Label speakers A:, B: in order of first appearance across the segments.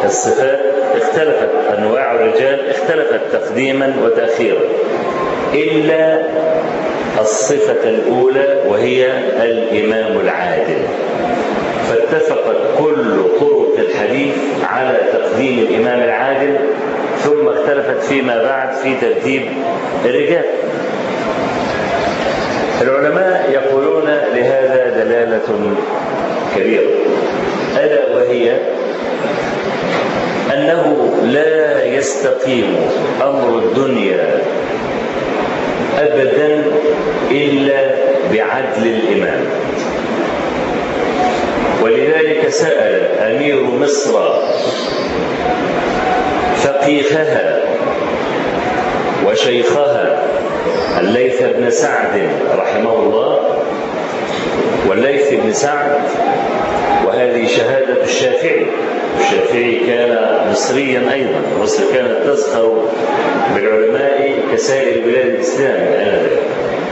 A: الصفات اختلفت أنواع الرجال اختلفت تقديما وتأخيرا إلا الصفة الأولى وهي الإمام العادل فاتفقت كل طرق الحديث على تقديم الإمام العادل ثم اختلفت فيما بعد في ترتيب الرجال العلماء يقولون لهذا دلالة كبيرة ألا وهي أنه لا يستقيم أمر الدنيا أبدا إلا بعدل الإمام ولذلك سأل أمير مصر فقيهها وشيخها الليث بن سعد رحمه الله والليث بن سعد وهذه شهادة الشافعي الشافعي كان مصريا أيضا مصر كانت تزخر بالعلماء كسائر بلاد الإسلام آنذاك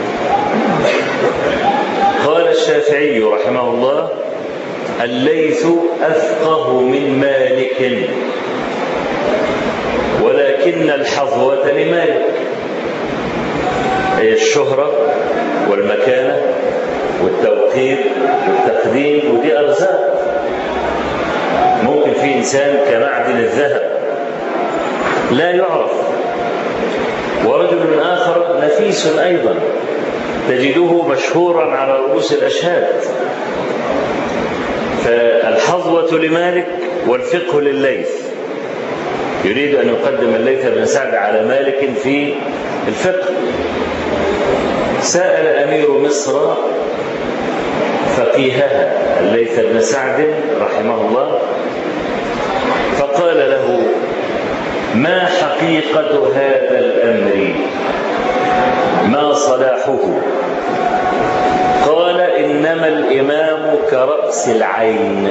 A: قال الشافعي رحمه الله الليث أفقه من مالك ولكن الحظوة لمالك هي الشهرة والمكانة والتوقير والتقديم ودي أرزاق ممكن في إنسان كمعدن الذهب لا يعرف ورجل آخر نفيس أيضا تجده مشهورا على رؤوس الأشهاد فالحظوة لمالك والفقه لليث يريد أن يقدم الليث بن سعد على مالك في الفقه سأل أمير مصر فقيهها الليث بن سعد رحمه الله فقال له ما حقيقة هذا الأمر ما صلاحه قال إنما الإمام كرأس العين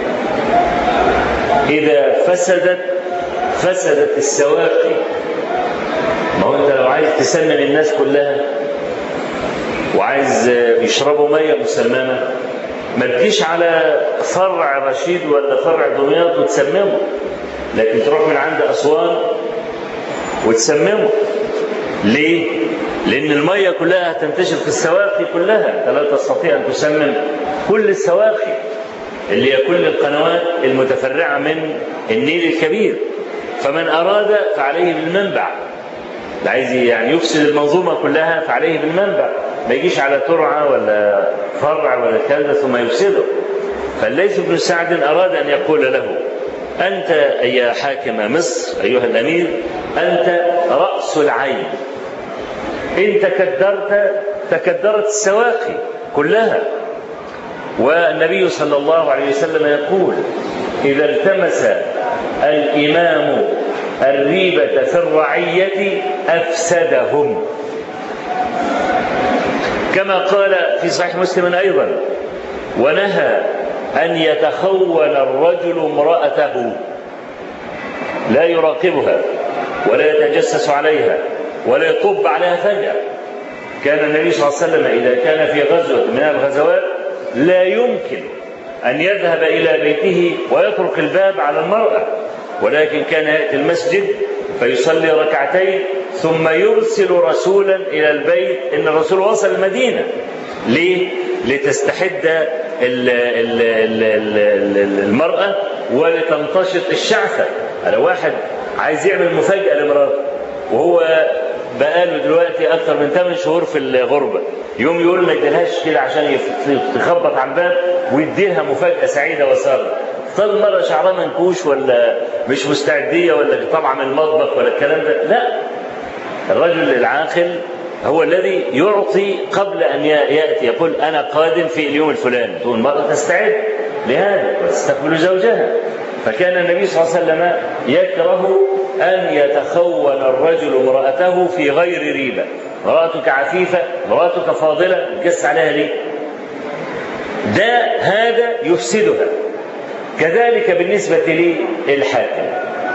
A: إذا فسدت فسدت السواقي ما هو أنت لو عايز تسمم الناس كلها وعايز يشربوا مية مسممة ما تجيش على فرع رشيد ولا فرع دمياط وتسممه لكن تروح من عند أسوان وتسممه ليه؟ لأن المية كلها هتنتشر في السواقي كلها فلا تستطيع أن تسمم كل السواقي اللي هي كل القنوات المتفرعة من النيل الكبير فمن أراد فعليه بالمنبع عايز يعني يفسد المنظومة كلها فعليه بالمنبع ما يجيش على ترعة ولا فرع ولا كذا ثم يفسده فالليث بن سعد أراد أن يقول له أنت يا حاكم مصر أيها الأمير أنت رأس العين إن تكدرت تكدرت السواقي كلها والنبي صلى الله عليه وسلم يقول إذا التمس الإمام الريبة في الرعية أفسدهم كما قال في صحيح مسلم أيضا ونهى أن يتخول الرجل امرأته لا يراقبها ولا يتجسس عليها ولا يطب عليها فجأة كان النبي صلى الله عليه وسلم إذا كان في غزوة من الغزوات لا يمكن أن يذهب إلى بيته ويترك الباب على المرأة ولكن كان يأتي المسجد فيصلي ركعتين ثم يرسل رسولا إلى البيت إن الرسول وصل المدينة ليه؟ لتستحد ال ال ال المرأة ولتنتشط الشعثة على واحد عايز يعمل مفاجأة لمراته وهو بقاله دلوقتي أكثر من 8 شهور في الغربة يوم يقول ما يديلهاش كده عشان يخبط على الباب ويديلها مفاجأة سعيدة وسارة طب المرة شعرها منكوش ولا مش مستعدية ولا طالعة من المطبخ ولا الكلام ده لا الرجل العاقل هو الذي يعطي قبل أن يأتي يقول أنا قادم في اليوم الفلاني تقول المرأة تستعد لهذا وتستقبل زوجها فكان النبي صلى الله عليه وسلم يكره أن يتخون الرجل امرأته في غير ريبة امرأتك عفيفة امرأتك فاضلة تجس عليها ليه ده هذا يفسدها كذلك بالنسبة للحاكم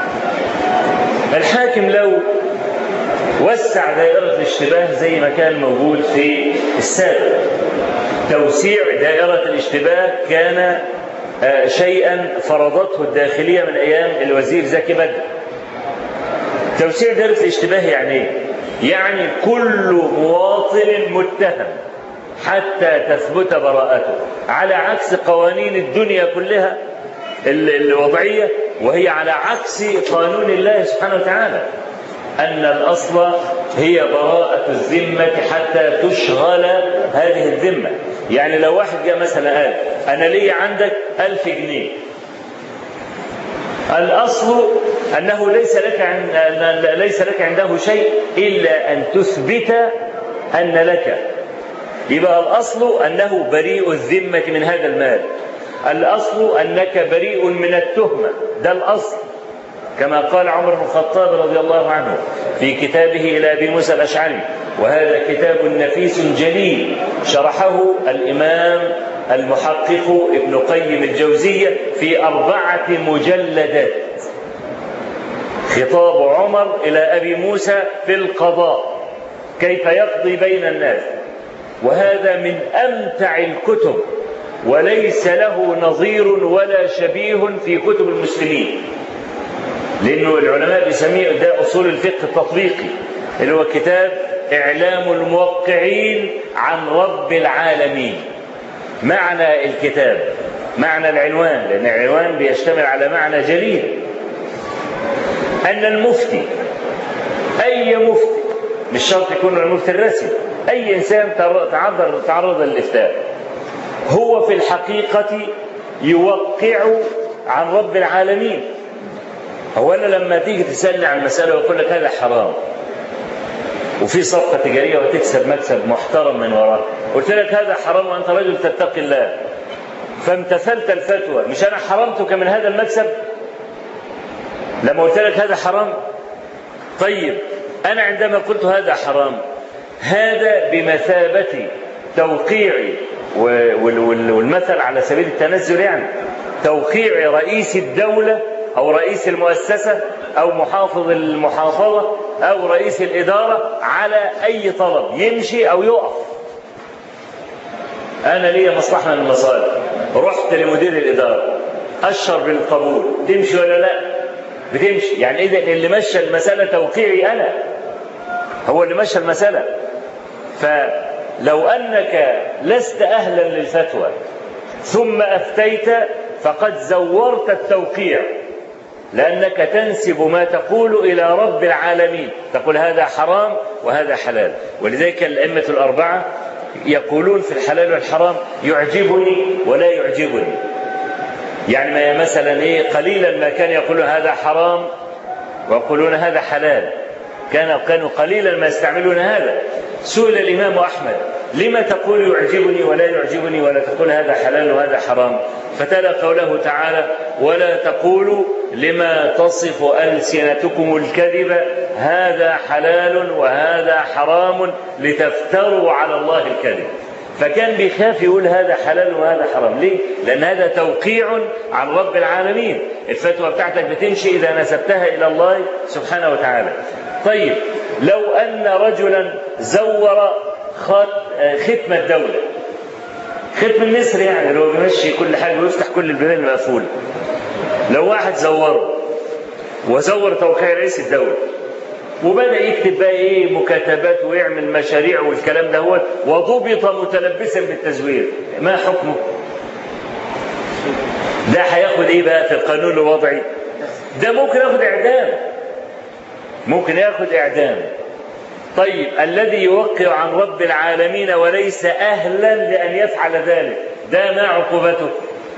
A: الحاكم لو وسع دائرة الاشتباه زي ما كان موجود في السابق توسيع دائرة الاشتباه كان شيئا فرضته الداخلية من أيام الوزير زكي بدر توسيع دائرة الاشتباه يعني ايه؟ يعني كل مواطن متهم حتى تثبت براءته على عكس قوانين الدنيا كلها الوضعية وهي على عكس قانون الله سبحانه وتعالى أن الأصل هي براءة الذمة حتى تشغل هذه الذمة يعني لو واحد جاء مثلا قال أنا لي عندك ألف جنيه الأصل أنه ليس لك عن... ليس لك عنده شيء إلا أن تثبت أن لك يبقى الأصل أنه بريء الذمة من هذا المال الأصل أنك بريء من التهمة ده الأصل كما قال عمر بن الخطاب رضي الله عنه في كتابه إلى أبي موسى الأشعري وهذا كتاب نفيس جليل شرحه الإمام المحقق ابن قيم الجوزية في أربعة مجلدات خطاب عمر إلى أبي موسى في القضاء كيف يقضي بين الناس وهذا من أمتع الكتب وليس له نظير ولا شبيه في كتب المسلمين لأنه العلماء بيسميه ده أصول الفقه التطبيقي اللي هو كتاب إعلام الموقعين عن رب العالمين معنى الكتاب معنى العنوان لأن العنوان بيشتمل على معنى جليل أن المفتي أي مفتي مش شرط يكون المفتي الرسمي أي إنسان تعرض تعرض للإفتاء هو في الحقيقة يوقع عن رب العالمين هو أنا لما تيجي تسألني عن مسألة ويقول لك هذا حرام وفي صفقة تجارية وتكسب مكسب محترم من وراها قلت لك هذا حرام وأنت رجل تتقي الله فامتثلت الفتوى مش أنا حرمتك من هذا المكسب لما قلت لك هذا حرام طيب أنا عندما قلت هذا حرام هذا بمثابة توقيعي والمثل على سبيل التنزل يعني توقيع رئيس الدولة أو رئيس المؤسسة أو محافظ المحافظة أو رئيس الإدارة على أي طلب يمشي أو يقف أنا لي مصلحة من المصالح رحت لمدير الإدارة أشر بالقبول تمشي ولا لا بتمشي يعني إذا اللي مشى المسألة توقيعي أنا هو اللي مشى المسألة فلو أنك لست أهلا للفتوى ثم أفتيت فقد زورت التوقيع لأنك تنسب ما تقول إلى رب العالمين تقول هذا حرام وهذا حلال ولذلك الأئمة الأربعة يقولون في الحلال والحرام يعجبني ولا يعجبني يعني ما مثلا ايه قليلا ما كان يقولون هذا حرام ويقولون هذا حلال كان كانوا قليلا ما يستعملون هذا سئل الامام احمد لما تقول يعجبني ولا يعجبني ولا تقول هذا حلال وهذا حرام فتلا قوله تعالى ولا تقولوا لما تصف ألسنتكم الكذب هذا حلال وهذا حرام لتفتروا على الله الكذب فكان بيخاف يقول هذا حلال وهذا حرام ليه؟ لأن هذا توقيع عن رب العالمين الفتوى بتاعتك بتمشي إذا نسبتها إلى الله سبحانه وتعالى طيب لو أن رجلا زور ختم الدولة ختم النسر يعني اللي هو بيمشي كل حاجة ويفتح كل البيبان المقفولة لو واحد زوره وزور توقيع رئيس الدولة وبدأ يكتب بقى ايه مكاتبات ويعمل مشاريع والكلام ده هو وضبط متلبسا بالتزوير ما حكمه؟ ده هياخد ايه بقى في القانون الوضعي؟ ده ممكن ياخد اعدام ممكن ياخد اعدام طيب الذي يوقع عن رب العالمين وليس اهلا لان يفعل ذلك ده ما عقوبته؟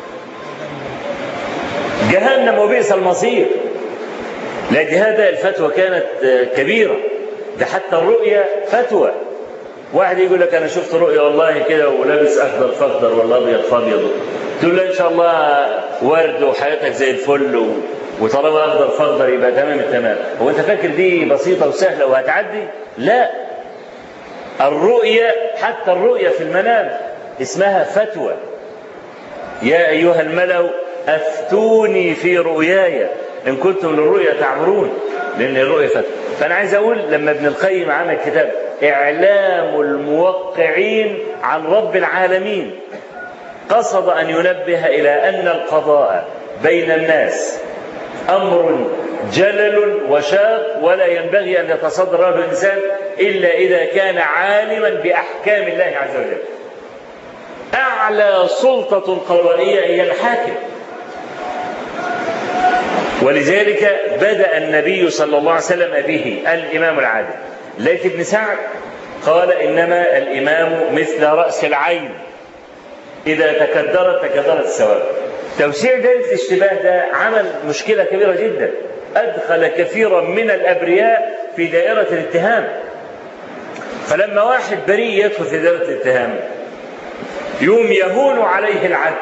A: جهنم وبئس المصير لأن هذا الفتوى كانت كبيرة ده حتى الرؤية فتوى واحد يقول لك أنا شفت رؤية والله كده ولابس أخضر فأخضر ولا أبيض فأبيض تقول له إن شاء الله ورد وحياتك زي الفل و... وطالما أخضر فأخضر يبقى تمام التمام هو أنت فاكر دي بسيطة وسهلة وهتعدي؟ لا الرؤية حتى الرؤية في المنام اسمها فتوى يا أيها الملأ أفتوني في رؤياي إن كنتم للرؤيا تعبرون لأن الرؤيا فتوى فأنا عايز أقول لما ابن القيم عمل كتاب إعلام الموقعين عن رب العالمين قصد أن ينبه إلى أن القضاء بين الناس أمر جلل وشاق ولا ينبغي أن يتصدر له الإنسان إلا إذا كان عالما بأحكام الله عز وجل أعلى سلطة قضائية هي الحاكم ولذلك بدأ النبي صلى الله عليه وسلم به الإمام العادل ليث بن سعد قال إنما الإمام مثل رأس العين إذا تكدرت تكدرت السواد توسيع دائرة الاشتباه ده عمل مشكلة كبيرة جدا أدخل كثيرا من الأبرياء في دائرة الاتهام فلما واحد بريء يدخل في دائرة الاتهام يوم يهون عليه العدل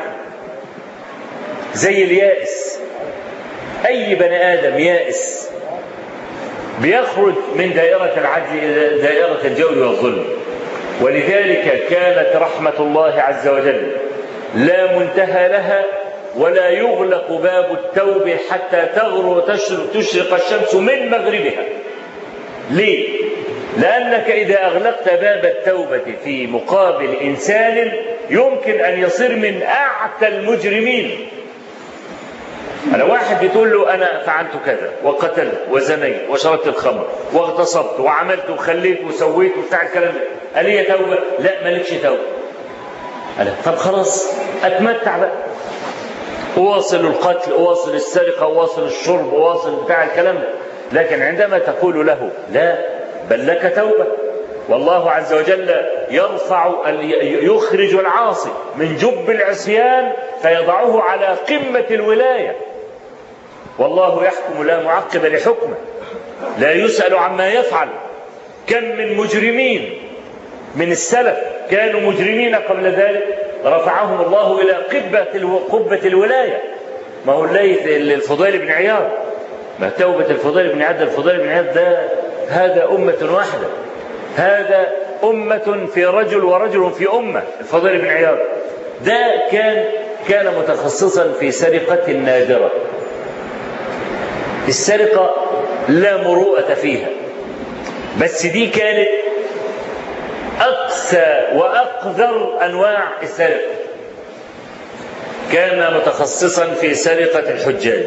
A: زي اليائس أي بني آدم يائس بيخرج من دائرة العدل إلى دائرة الجور والظلم ولذلك كانت رحمة الله عز وجل لا منتهى لها ولا يغلق باب التوبة حتى تغرو تشرق, تشرق الشمس من مغربها ليه؟ لأنك إذا أغلقت باب التوبة في مقابل إنسان يمكن أن يصير من أعتى المجرمين أنا واحد بتقول له أنا فعلت كذا وقتلت وزنيت وشربت الخمر واغتصبت وعملت وخليت وسويت وبتاع الكلام ده قال لي توبة؟ لا مالكش توبة قال طب خلاص أتمتع بقى أواصل القتل أواصل السرقة أواصل الشرب أواصل بتاع الكلام ده لكن عندما تقول له لا بل لك توبة والله عز وجل يرفع يخرج العاصي من جب العصيان فيضعه على قمة الولاية والله يحكم لا معقب لحكمه لا يسأل عما يفعل كم من مجرمين من السلف كانوا مجرمين قبل ذلك رفعهم الله إلى قبة قبة الولاية ما هو الفضيل بن عياض ما توبة الفضيل بن عياض الفضيل بن عياض ده هذا أمة واحدة هذا أمة في رجل ورجل في أمة الفضيل بن عياض ده كان كان متخصصا في سرقة نادرة السرقة لا مروءة فيها بس دي كانت أقسى وأقذر أنواع السرقة كان متخصصا في سرقة الحجاج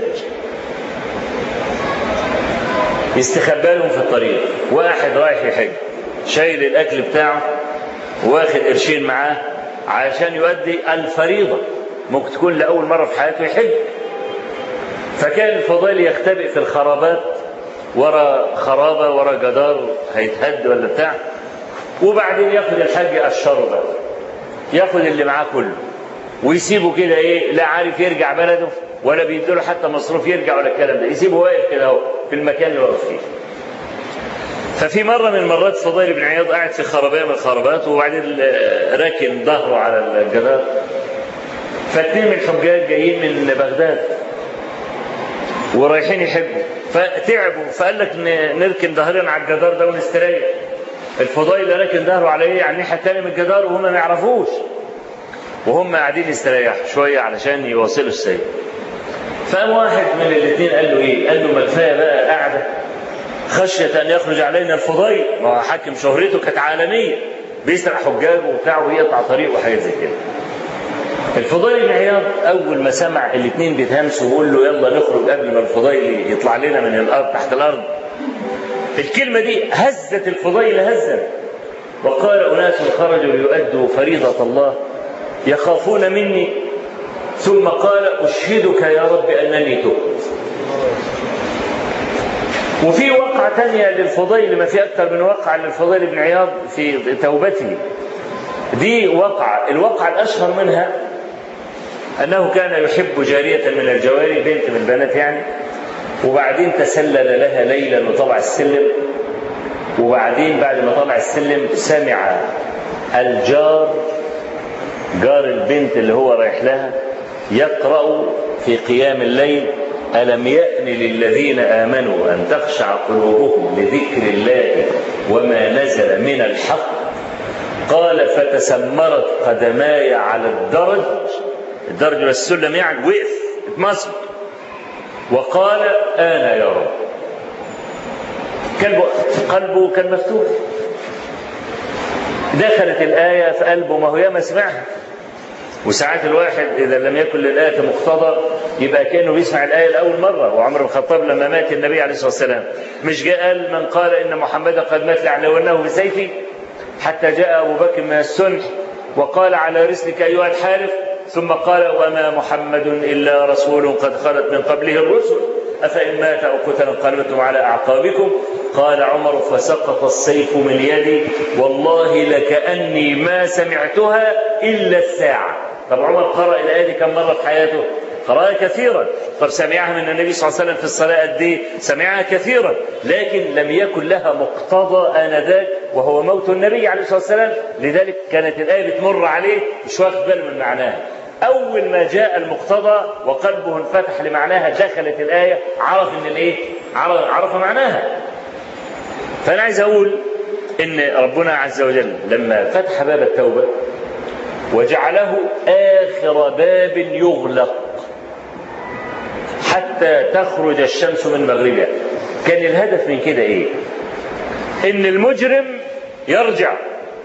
A: يستخبى لهم في الطريق واحد رايح يحج شايل الأكل بتاعه واخد قرشين معاه عشان يؤدي الفريضة ممكن تكون لأول مرة في حياته يحج فكان الفضيل يختبئ في الخرابات ورا خرابة ورا جدار هيتهد ولا بتاع وبعدين ياخد الحاج يقشره بقى ياخد اللي معاه كله ويسيبه كده ايه لا عارف يرجع بلده ولا بيديله حتى مصروف يرجع ولا الكلام ده يسيبه واقف كده اهو في المكان اللي واقف فيه ففي مرة من المرات فضيل بن عياض قاعد في خرابية من الخرابات وبعدين راكن ظهره على الجدار فاتنين من الحجاج جايين من بغداد ورايحين يحبوا فتعبوا فقال لك نركن ظهرنا على الجدار ده ونستريح الفضيل راكن ظهره على ايه على الناحيه الثانيه من الجدار وهم ما يعرفوش وهم قاعدين يستريحوا شويه علشان يواصلوا السير فقام واحد من الاثنين قال له ايه؟ قال له ما كفايه بقى قاعده خشيه ان يخرج علينا الفضيل ما هو حاكم شهرته كانت عالميه بيسرق حجاج وبتاع ويقطع طريق وحاجات زي كده الفضيل بن عياض اول ما سمع الاثنين بيتهمسوا ويقول له يلا نخرج قبل ما الفضيل يطلع لنا من الارض تحت الارض الكلمه دي هزت الفضيل هزا وقال اناس خرجوا ليؤدوا فريضه الله يخافون مني ثم قال اشهدك يا رب انني تبت وفي وقعة تانية للفضيل ما في أكثر من وقعة للفضيل بن عياض في توبته دي وقعة الوقعة الأشهر منها أنه كان يحب جارية من الجواري بنت من البنات يعني وبعدين تسلل لها ليلا وطلع السلم وبعدين بعد ما طلع السلم سمع الجار جار البنت اللي هو رايح لها يقرأ في قيام الليل ألم يأن للذين آمنوا أن تخشع قلوبهم لذكر الله وما نزل من الحق قال فتسمرت قدماي على الدرج الدرج والسلم يعني وقف اتمسك وقال أنا يا رب قلبه قلبه كان مفتوح دخلت الآية في قلبه ما هو ياما سمعها وساعات الواحد إذا لم يكن للآية مقتضى يبقى كأنه بيسمع الآية لأول مرة وعمر بن الخطاب لما مات النبي عليه الصلاة والسلام مش جاء قال من قال إن محمدا قد مات لأعلونه بسيفي حتى جاء أبو بكر من السنح وقال على رسلك أيها الحارث ثم قال وما محمد إلا رسول قد خلت من قبله الرسل أفإن مات أو قتل انقلبتم على أعقابكم قال عمر فسقط السيف من يدي والله لكأني ما سمعتها إلا الساعة طب عمر قرأ الآية دي كم مرة في حياته قرأها كثيرا طب سمعها من النبي صلى الله عليه وسلم في الصلاة قد ايه؟ سمعها كثيرا لكن لم يكن لها مقتضى آنذاك وهو موت النبي عليه الصلاة والسلام لذلك كانت الآية بتمر عليه مش واخد باله من معناها أول ما جاء المقتضى وقلبه انفتح لمعناها دخلت الآية عرف إن الإيه؟ عرف, عرف معناها. فأنا عايز أقول إن ربنا عز وجل لما فتح باب التوبة وجعله آخر باب يغلق حتى تخرج الشمس من مغربها كان الهدف من كده ايه ان المجرم يرجع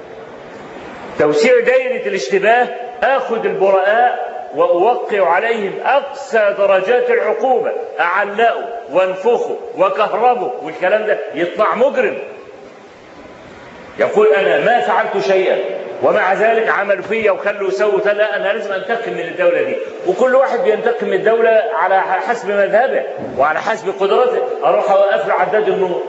A: توسيع دائرة الاشتباه اخذ البراء واوقع عليهم اقصى درجات العقوبة اعلقه وانفخه وكهربه والكلام ده يطلع مجرم يقول انا ما فعلت شيئا ومع ذلك عملوا فيا وخلوا يسووا لا انا لازم انتقم من الدوله دي وكل واحد بينتقم من الدوله على حسب مذهبه وعلى حسب قدرته اروح اوقف له عداد النور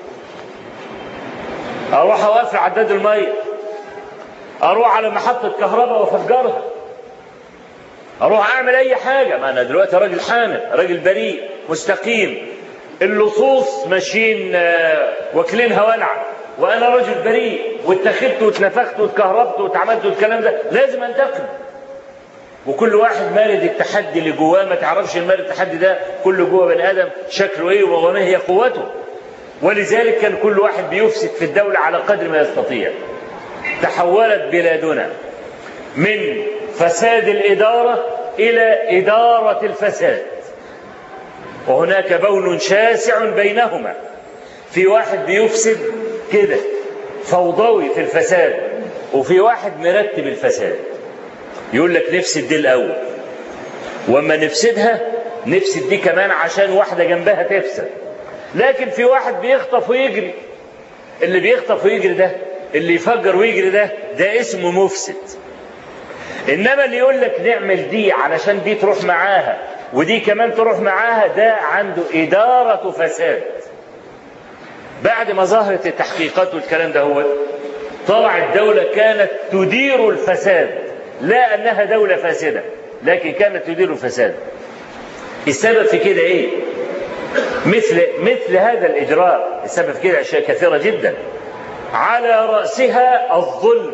A: اروح اوقف له عداد الميه اروح على محطه كهرباء وافجرها اروح اعمل اي حاجه ما انا دلوقتي راجل حامل راجل بريء مستقيم اللصوص ماشيين واكلينها ولعه وانا رجل بريء واتخذت واتنفخت واتكهربت واتعملت الكلام ده لازم انتقم وكل واحد مارد التحدي اللي جواه ما تعرفش المارد التحدي ده كله جوه بني ادم شكله ايه وما هي قوته ولذلك كان كل واحد بيفسد في الدوله على قدر ما يستطيع تحولت بلادنا من فساد الاداره الى اداره الفساد وهناك بون شاسع بينهما في واحد بيفسد كده فوضوي في الفساد وفي واحد مرتب الفساد يقول لك نفسد دي الاول واما نفسدها نفسد دي كمان عشان واحده جنبها تفسد لكن في واحد بيخطف ويجري اللي بيخطف ويجري ده اللي يفجر ويجري ده ده اسمه مفسد انما اللي يقول لك نعمل دي علشان دي تروح معاها ودي كمان تروح معاها ده عنده اداره فساد بعد ما ظهرت التحقيقات والكلام ده هو طلع الدولة كانت تدير الفساد لا أنها دولة فاسدة لكن كانت تدير الفساد السبب في كده إيه مثل مثل هذا الإجراء السبب في كده أشياء كثيرة جدا على رأسها الظلم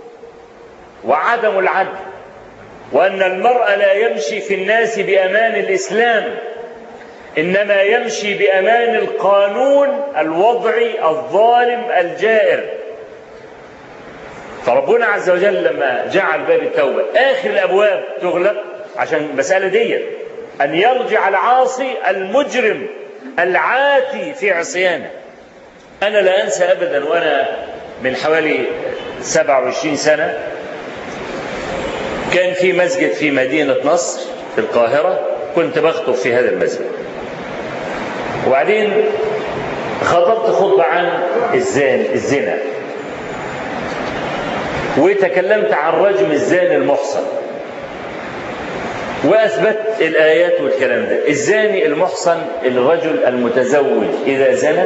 A: وعدم العدل وأن المرء لا يمشي في الناس بأمان الإسلام انما يمشي بامان القانون الوضعي الظالم الجائر فربنا عز وجل لما جعل باب التوبه اخر الابواب تغلق عشان المساله دي ان يرجع العاصي المجرم العاتي في عصيانه انا لا انسى ابدا وانا من حوالي 27 سنه كان في مسجد في مدينه نصر في القاهره كنت بخطب في هذا المسجد وبعدين خطبت خطبة عن الزان الزنا وتكلمت عن رجم الزاني المحصن وأثبت الآيات والكلام ده الزاني المحصن الرجل المتزوج إذا زنى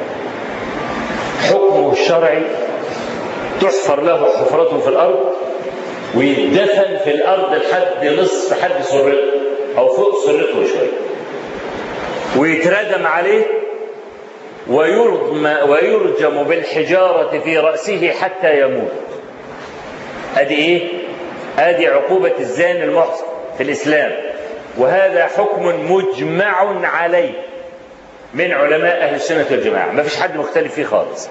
A: حكمه الشرعي تحفر له حفرة في الأرض ويدفن في الأرض لحد نصف حد سرته أو فوق سرته شوية ويتردم عليه ويرجم, ويرجم بالحجارة في رأسه حتى يموت ادي ايه ادي عقوبة الزاني المحصن في الاسلام وهذا حكم مجمع عليه من علماء اهل السنة والجماعة ما فيش حد مختلف فيه خالص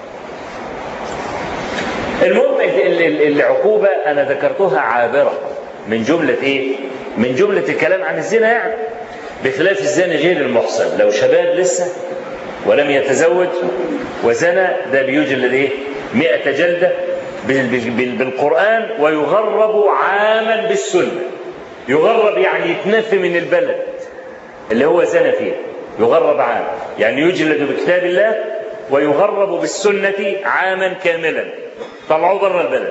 A: المهم العقوبة انا ذكرتها عابرة من جملة ايه من جملة الكلام عن الزنا يعني بخلاف الزاني غير المحصن لو شباب لسه ولم يتزوج وزنى ده بيجلد ايه 100 جلدة بالقرآن ويغرب عاما بالسنة يغرب يعني يتنفي من البلد اللي هو زنى فيه يغرب عام يعني يجلد بكتاب الله ويغرب بالسنة عاما كاملا طلعوه بره البلد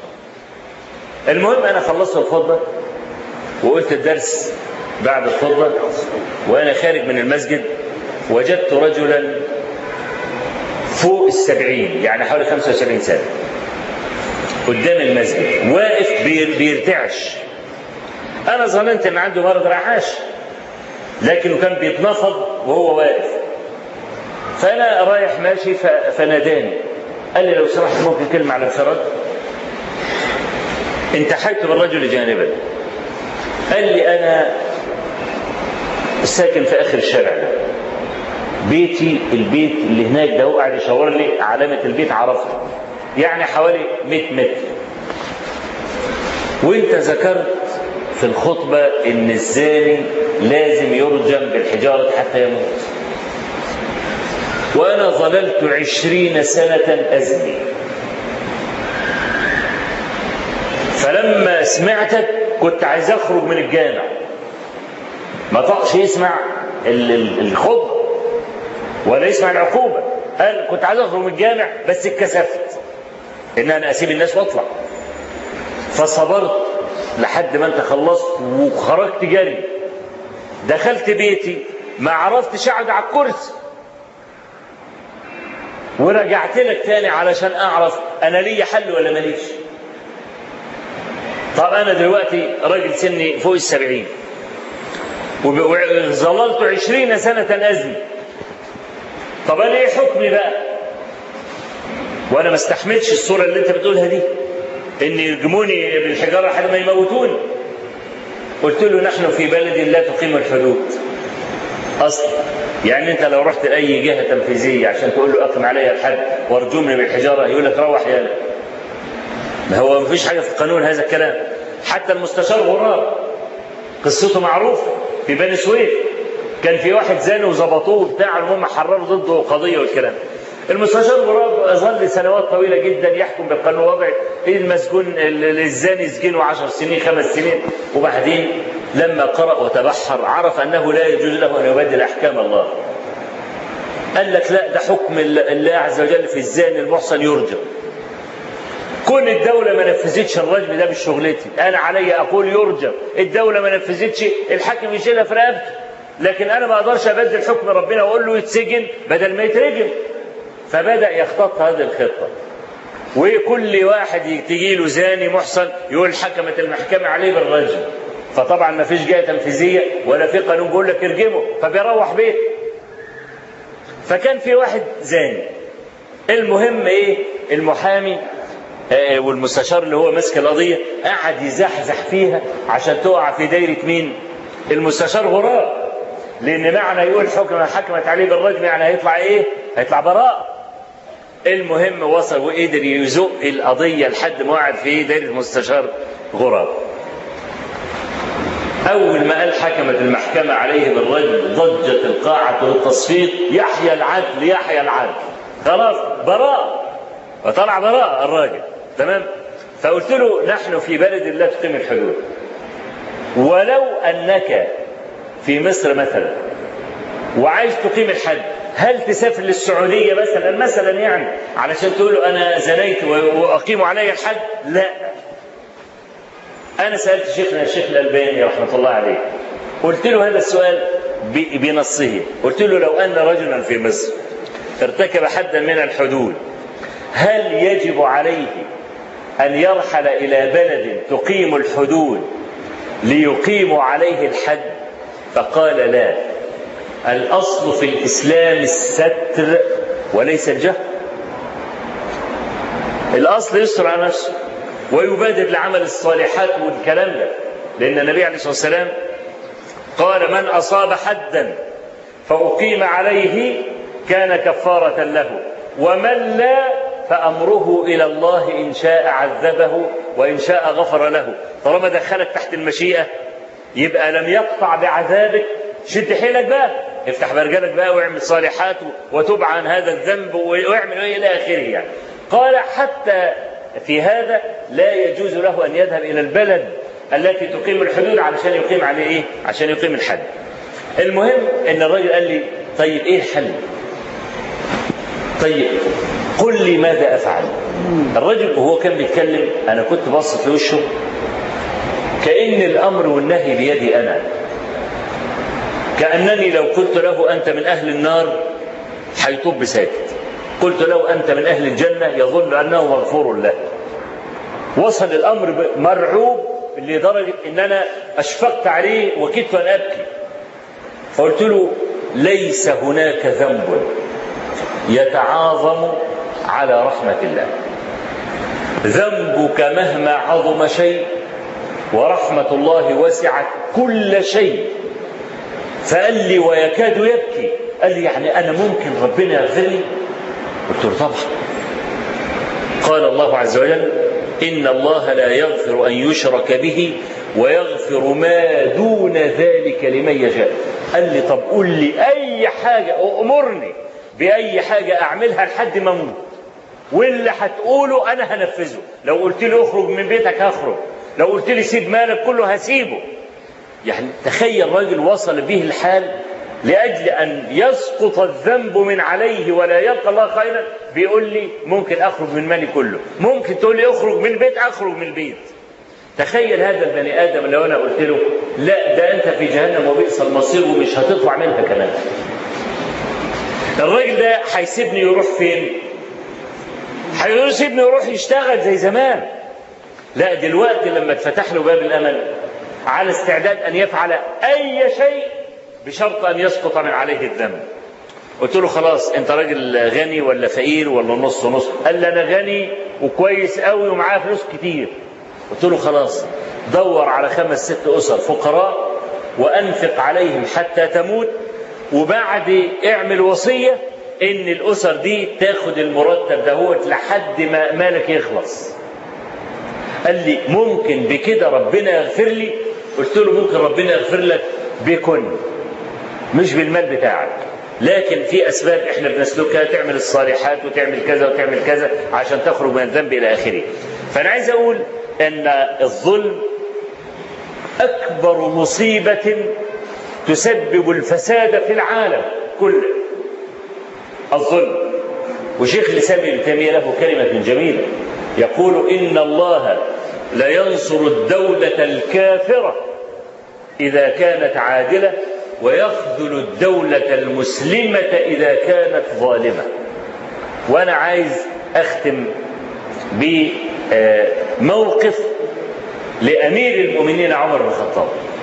A: المهم أنا خلصت الخطبة وقلت الدرس بعد الخطبة وأنا خارج من المسجد وجدت رجلا فوق السبعين يعني حوالي 75 سنة قدام المسجد واقف بيرتعش أنا ظننت إن عنده مرض رعاش لكنه كان بيتنفض وهو واقف فأنا رايح ماشي فناداني قال لي لو سمحت ممكن كلمة على الفرد انتحيت بالرجل جانبا قال لي أنا ساكن في آخر الشارع ده بيتي البيت اللي هناك ده هو قاعد يشاور لي علامة البيت عرفها يعني حوالي 100 متر وانت ذكرت في الخطبة ان الزاني لازم يرجم بالحجارة حتى يموت وانا ظللت عشرين سنة ازني فلما سمعتك كنت عايز اخرج من الجامع ما طقش يسمع الخطبة ولا يسمع العقوبة قال كنت عايز اخرج من الجامع بس اتكسفت ان انا اسيب الناس واطلع فصبرت لحد ما انت خلصت وخرجت جري دخلت بيتي ما عرفتش اقعد على الكرسي ورجعت لك تاني علشان اعرف انا ليا حل ولا ماليش طب انا دلوقتي راجل سني فوق السبعين وظللت عشرين سنة أزني طب أنا إيه حكمي بقى وأنا ما استحملش الصورة اللي أنت بتقولها دي إن يرجموني بالحجارة لحد ما يموتوني قلت له نحن في بلد لا تقيم الحدود أصلا يعني أنت لو رحت لأي جهة تنفيذية عشان تقول له أقم علي الحد وارجمني بالحجارة يقول لك روح يالا ما هو ما فيش حاجة في القانون هذا الكلام حتى المستشار غراب قصته معروفة في بني سويف كان في واحد زاني وظبطوه وبتاع المهم حرروا ضده قضية والكلام المستشار غراب ظل سنوات طويلة جدا يحكم بالقانون وضع المسجون الزاني يسجنه عشر سنين خمس سنين وبعدين لما قرأ وتبحر عرف أنه لا يجوز له أن يبدل أحكام الله قال لك لا ده حكم الله عز وجل في الزاني المحصن يرجم كون الدولة ما نفذتش الرجم ده مش شغلتي أنا علي أقول يرجم الدولة ما نفذتش الحاكم يشيلها في رقبته لكن أنا ما أقدرش أبدل حكم ربنا وأقول له يتسجن بدل ما يترجم فبدأ يختط هذه الخطة وكل واحد تجي له زاني محصن يقول حكمت المحكمة عليه بالرجم فطبعا ما فيش جهة تنفيذية ولا في قانون بيقول لك ارجمه فبيروح بيته فكان في واحد زاني المهم ايه المحامي والمستشار اللي هو ماسك القضيه قعد يزحزح فيها عشان تقع في دايره مين؟ المستشار غراب لان معنى يقول حكم حكمت عليه بالرجم يعني هيطلع ايه؟ هيطلع براء المهم وصل وقدر يزق القضيه لحد ما وقعد في دايره المستشار غراب أول ما قال حكمت المحكمة عليه بالرجم ضجت القاعة بالتصفيق يحيى العدل يحيى العدل خلاص براء وطلع براء الراجل تمام فقلت له نحن في بلد لا تقيم الحدود ولو أنك في مصر مثلا وعايز تقيم الحد هل تسافر للسعودية مثلا مثلا يعني علشان تقول له أنا زنيت وأقيم علي الحد لا أنا سألت شيخنا الشيخ الألباني رحمة الله عليه قلت له هذا السؤال بنصه قلت له لو أن رجلا في مصر ارتكب حدا من الحدود هل يجب عليه أن يرحل إلى بلد تقيم الحدود ليقيم عليه الحد فقال لا الأصل في الإسلام الستر وليس الجهل الأصل يستر على نفسه ويبادر لعمل الصالحات والكلام ده لأن النبي عليه الصلاة والسلام قال من أصاب حدا فأقيم عليه كان كفارة له ومن لا فأمره إلى الله إن شاء عذبه وإن شاء غفر له طالما دخلك تحت المشيئة يبقى لم يقطع بعذابك شد حيلك بقى افتح برجلك بقى واعمل صالحات وتب عن هذا الذنب واعمل إلى آخره يعني قال حتى في هذا لا يجوز له أن يذهب إلى البلد التي تقيم الحدود علشان يقيم عليه إيه؟ عشان يقيم الحد. المهم إن الراجل قال لي طيب إيه الحل؟ طيب قل لي ماذا أفعل؟ الرجل وهو كان بيتكلم أنا كنت باصص في وشه كأن الأمر والنهي بيدي أنا كأنني لو قلت له أنت من أهل النار هيطب ساكت قلت له أنت من أهل الجنة يظن أنه مغفور له وصل الأمر مرعوب لدرجة أن أنا أشفقت عليه وكدت أن أبكي فقلت له ليس هناك ذنب يتعاظم على رحمة الله ذنبك مهما عظم شيء ورحمة الله وسعت كل شيء فقال لي ويكاد يبكي قال لي يعني أنا ممكن ربنا يغفر لي قلت له طبعا قال الله عز وجل إن الله لا يغفر أن يشرك به ويغفر ما دون ذلك لمن يشاء قال لي طب قول لي أي حاجة أمرني بأي حاجة أعملها لحد ما أموت واللي هتقوله أنا هنفذه لو قلت لي اخرج من بيتك هخرج لو قلت لي سيب مالك كله هسيبه يعني تخيل راجل وصل به الحال لأجل أن يسقط الذنب من عليه ولا يلقى الله خيرا بيقول لي ممكن أخرج من مالي كله ممكن تقول لي أخرج من البيت أخرج من البيت تخيل هذا البني آدم لو أنا قلت له لا ده أنت في جهنم وبئس المصير ومش هتطلع منها كمان الراجل ده هيسيبني يروح فين هيسيبني يروح يشتغل زي زمان لا دلوقتي لما اتفتح له باب الأمل على استعداد أن يفعل أي شيء بشرط أن يسقط من عليه الذنب قلت له خلاص انت راجل غني ولا فقير ولا نص نص قال لي انا غني وكويس قوي ومعايا فلوس كتير قلت له خلاص دور على خمس ست اسر فقراء وانفق عليهم حتى تموت وبعد اعمل وصيه ان الاسر دي تاخد المرتب دهوت لحد ما مالك يخلص قال لي ممكن بكده ربنا يغفر لي قلت له ممكن ربنا يغفر لك بكن مش بالمال بتاعك لكن في اسباب احنا بنسلكها تعمل الصالحات وتعمل كذا وتعمل كذا عشان تخرج من الذنب الى اخره فانا عايز اقول ان الظلم اكبر مصيبه تسبب الفساد في العالم كله الظلم وشيخ الاسلام ابن تيميه له كلمه جميله يقول ان الله لا ينصر الدوله الكافره اذا كانت عادله ويخذل الدولة المسلمة إذا كانت ظالمة وأنا عايز أختم بموقف لأمير المؤمنين عمر بن الخطاب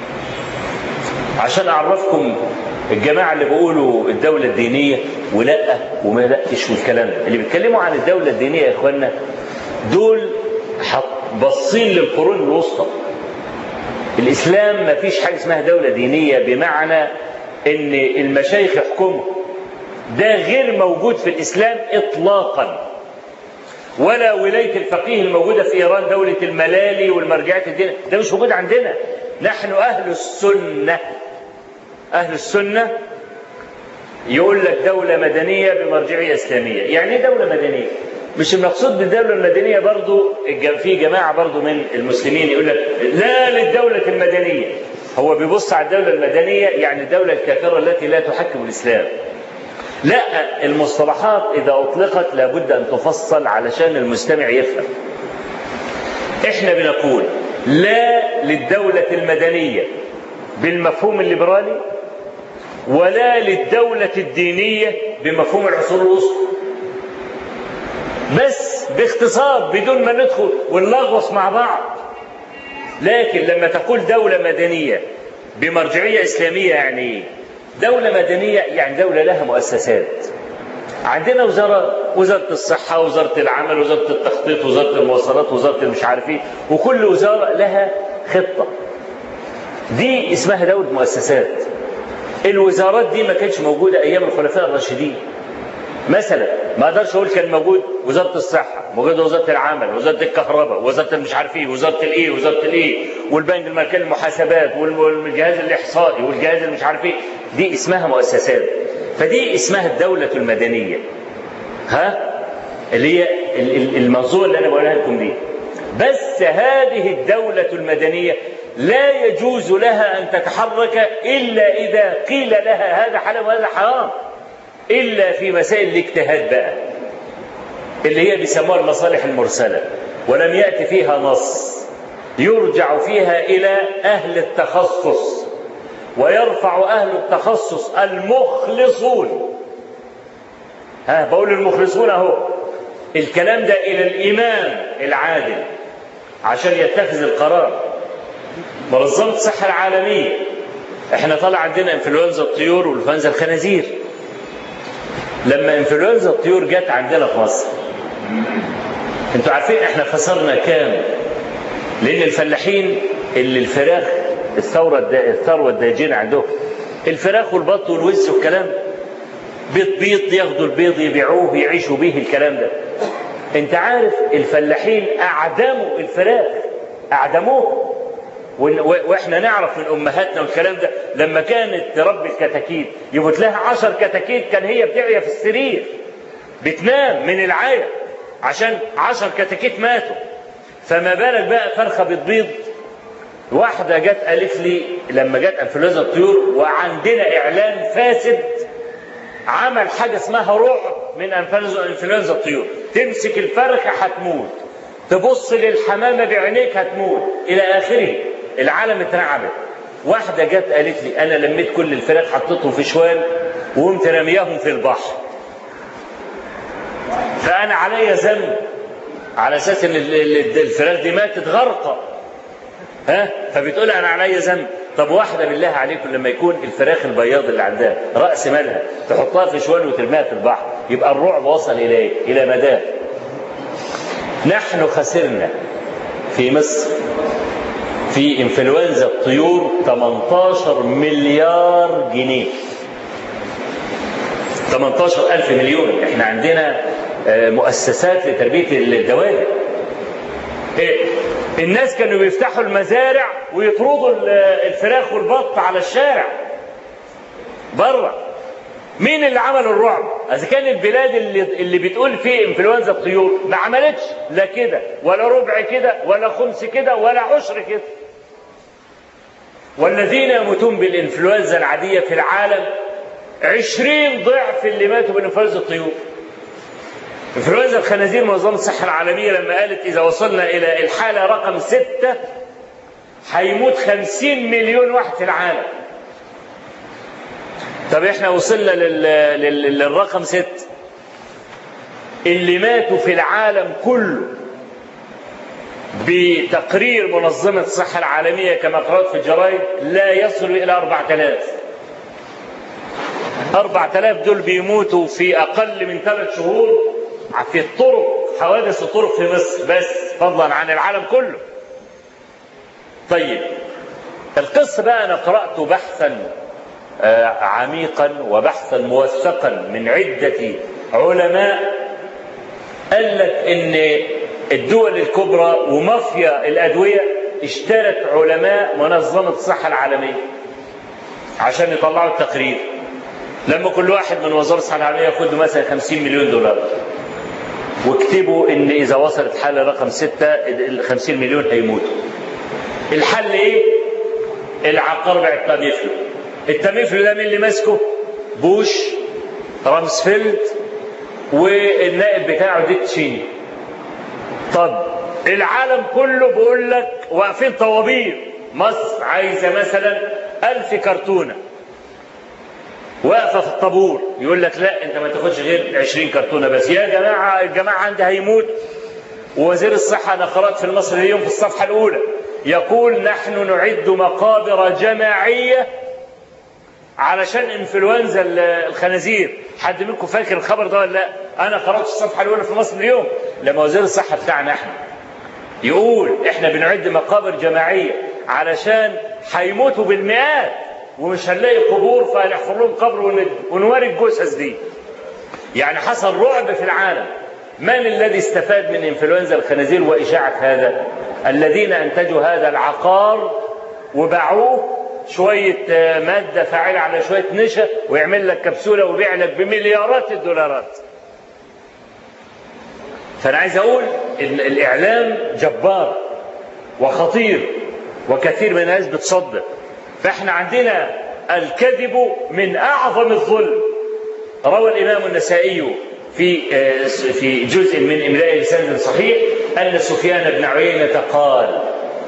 A: عشان أعرفكم الجماعة اللي بيقولوا الدولة الدينية ولا وما لقش والكلام ده اللي بيتكلموا عن الدولة الدينية يا إخوانا دول باصين للقرون الوسطى الإسلام ما فيش حاجة اسمها دولة دينية بمعنى إن المشايخ يحكموا ده غير موجود في الإسلام إطلاقا ولا ولاية الفقيه الموجودة في إيران دولة الملالي والمرجعات الدين ده مش موجود عندنا نحن أهل السنة أهل السنة يقول لك دولة مدنية بمرجعية إسلامية يعني إيه دولة مدنية مش المقصود بالدولة المدنية برضو في جماعة برضو من المسلمين يقول لك لا للدولة المدنية هو بيبص على الدولة المدنية يعني الدولة الكافرة التي لا تحكم الإسلام لا المصطلحات إذا أطلقت لابد أن تفصل علشان المستمع يفهم إحنا بنقول لا للدولة المدنية بالمفهوم الليبرالي ولا للدولة الدينية بمفهوم العصور الوسطى بس باختصار بدون ما ندخل ونلغوص مع بعض لكن لما تقول دولة مدنية بمرجعية إسلامية يعني إيه؟ دولة مدنية يعني دولة لها مؤسسات عندنا وزارة وزارة الصحة وزارة العمل وزارة التخطيط وزارة المواصلات وزارة المش عارف ايه وكل وزارة لها خطة دي اسمها دولة مؤسسات الوزارات دي ما كانتش موجودة أيام الخلفاء الراشدين مثلا ما اقدرش اقول كان موجود وزاره الصحه موجوده وزاره العمل وزاره الكهرباء وزاره المش عارف ايه وزاره الايه وزاره الايه والبنك المركزي للمحاسبات والجهاز الاحصائي والجهاز اللي مش عارف ايه دي اسمها مؤسسات فدي اسمها الدوله المدنيه ها اللي هي المنظومه اللي انا بقولها لكم دي بس هذه الدوله المدنيه لا يجوز لها ان تتحرك الا اذا قيل لها هذا حلال وهذا حرام الا في مسائل الاجتهاد بقى اللي هي بيسموها المصالح المرسله ولم ياتي فيها نص يرجع فيها الى اهل التخصص ويرفع اهل التخصص المخلصون ها بقول المخلصون اهو الكلام ده الى الامام العادل عشان يتخذ القرار منظمه الصحه العالميه احنا طالع عندنا انفلونزا الطيور وانفلونزا الخنازير لما انفلونزا الطيور جت عندنا في مصر انتوا عارفين احنا خسرنا كام لان الفلاحين اللي الفراخ الثوره الثروه الداجنه عندهم الفراخ والبط والوز والكلام بيض بيض ياخدوا البيض يبيعوه يعيشوا به الكلام ده انت عارف الفلاحين اعدموا الفراخ اعدموه واحنا نعرف من امهاتنا والكلام ده لما كانت تربي الكتاكيت يبقى لها عشر كتاكيت كان هي بتعيا في السرير بتنام من العيا عشان عشر كتاكيت ماتوا فما بالك بقى فرخه بتبيض واحدة جت قالت لي لما جت انفلونزا الطيور وعندنا اعلان فاسد عمل حاجة اسمها رعب من انفلونزا الطيور تمسك الفرخة هتموت تبص للحمامة بعينيك هتموت إلى آخره العالم اترعبت واحدة جت قالت لي أنا لميت كل الفراخ حطيتهم في شوال وقمت رمياهم في البحر فأنا عليا ذنب على أساس إن الفراخ دي ماتت غرقة ها فبتقول أنا عليا ذنب طب واحدة بالله عليكم لما يكون الفراخ البياض اللي عندها رأس مالها تحطها في شوال وترميها في البحر يبقى الرعب وصل إلى إيه؟ إلى مداه نحن خسرنا في مصر في انفلونزا الطيور 18 مليار جنيه 18 ألف مليون احنا عندنا مؤسسات لتربية الدواجن الناس كانوا بيفتحوا المزارع ويطردوا الفراخ والبط على الشارع بره مين اللي عمل الرعب؟ اذا كان البلاد اللي اللي بتقول فيه انفلونزا الطيور ما عملتش لا كده ولا ربع كده ولا خمس كده ولا عشر كده. والذين يموتون بالانفلونزا العاديه في العالم عشرين ضعف اللي ماتوا بالانفلونزا الطيور. انفلونزا الخنازير منظمه الصحه العالميه لما قالت اذا وصلنا الى الحاله رقم سته هيموت خمسين مليون واحد في العالم. طب احنا وصلنا لل... لل... للرقم ست اللي ماتوا في العالم كله بتقرير منظمة الصحة العالمية كما قرأت في الجرائد لا يصل إلى أربعة آلاف أربعة آلاف دول بيموتوا في أقل من ثلاث شهور في الطرق حوادث الطرق في مصر بس فضلا عن العالم كله طيب القصة بقى أنا قرأت بحثا عميقا وبحثا موثقا من عدة علماء قال لك ان الدول الكبرى ومافيا الادويه اشترت علماء منظمه الصحه العالميه عشان يطلعوا التقرير لما كل واحد من وزاره الصحه العالميه ياخد له مثلا 50 مليون دولار واكتبوا ان اذا وصلت حاله رقم ستة ال 50 مليون هيموتوا الحل ايه العقار بتاع التاميفلو التاميفلو ده مين اللي ماسكه بوش رامسفيلد والنائب بتاعه ديك تشيني طب العالم كله بيقول لك واقفين طوابير مصر عايزه مثلا ألف كرتونه واقفه في الطابور يقول لك لا انت ما تاخدش غير 20 كرتونه بس يا جماعه الجماعه عندي هيموت ووزير الصحه انا قرات في المصري اليوم في الصفحه الاولى يقول نحن نعد مقابر جماعيه علشان انفلونزا الخنازير حد منكم فاكر الخبر ده ولا لا انا قرات في الصفحه الاولى في مصر اليوم لما وزير الصحه بتاعنا احنا يقول احنا بنعد مقابر جماعيه علشان هيموتوا بالمئات ومش هنلاقي قبور فهنحفر لهم قبر ونوري الجثث دي يعني حصل رعب في العالم من الذي استفاد من انفلونزا الخنازير واشاعه هذا الذين انتجوا هذا العقار وباعوه شوية مادة فاعلة على شوية نشا ويعمل لك كبسولة ويبيع لك بمليارات الدولارات فأنا عايز أقول إن الإعلام جبار وخطير وكثير من الناس بتصدق فإحنا عندنا الكذب من أعظم الظلم روى الإمام النسائي في في جزء من إملاء لسان صحيح أن سفيان بن عيينة قال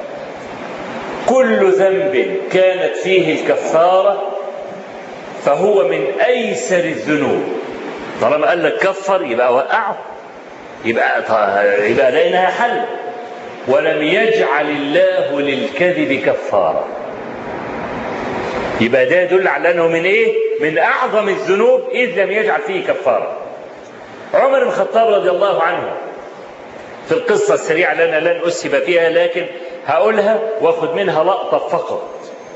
A: كل ذنب كانت فيه الكفارة فهو من أيسر الذنوب طالما قال لك كفر يبقى وقعه يبقى يبقى لقيناها حل ولم يجعل الله للكذب كفارة يبقى ده يدل على انه من ايه؟ من اعظم الذنوب اذ لم يجعل فيه كفاره. عمر بن الخطاب رضي الله عنه في القصه السريعه اللي انا لن اسهب فيها لكن هقولها واخد منها لقطه فقط.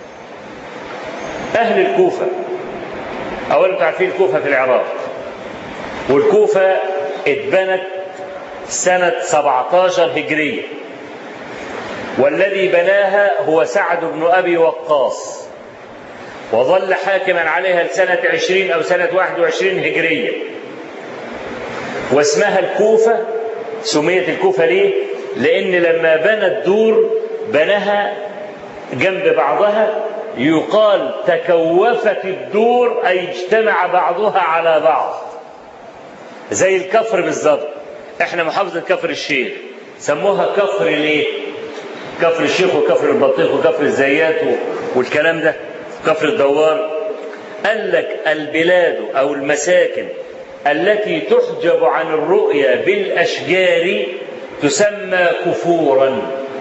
A: اهل الكوفه اولا انتوا عارفين الكوفه في العراق والكوفه اتبنت سنه 17 هجريه والذي بناها هو سعد بن ابي وقاص وظل حاكما عليها لسنة عشرين أو سنة واحد وعشرين هجرية واسمها الكوفة سميت الكوفة ليه؟ لأن لما بنى الدور بناها جنب بعضها يقال تكوفت الدور أي اجتمع بعضها على بعض زي الكفر بالظبط احنا محافظة كفر الشيخ سموها كفر ليه؟ كفر الشيخ وكفر البطيخ وكفر الزيات والكلام ده كفر الدوار قال لك البلاد او المساكن التي تحجب عن الرؤيا بالاشجار تسمى كفورا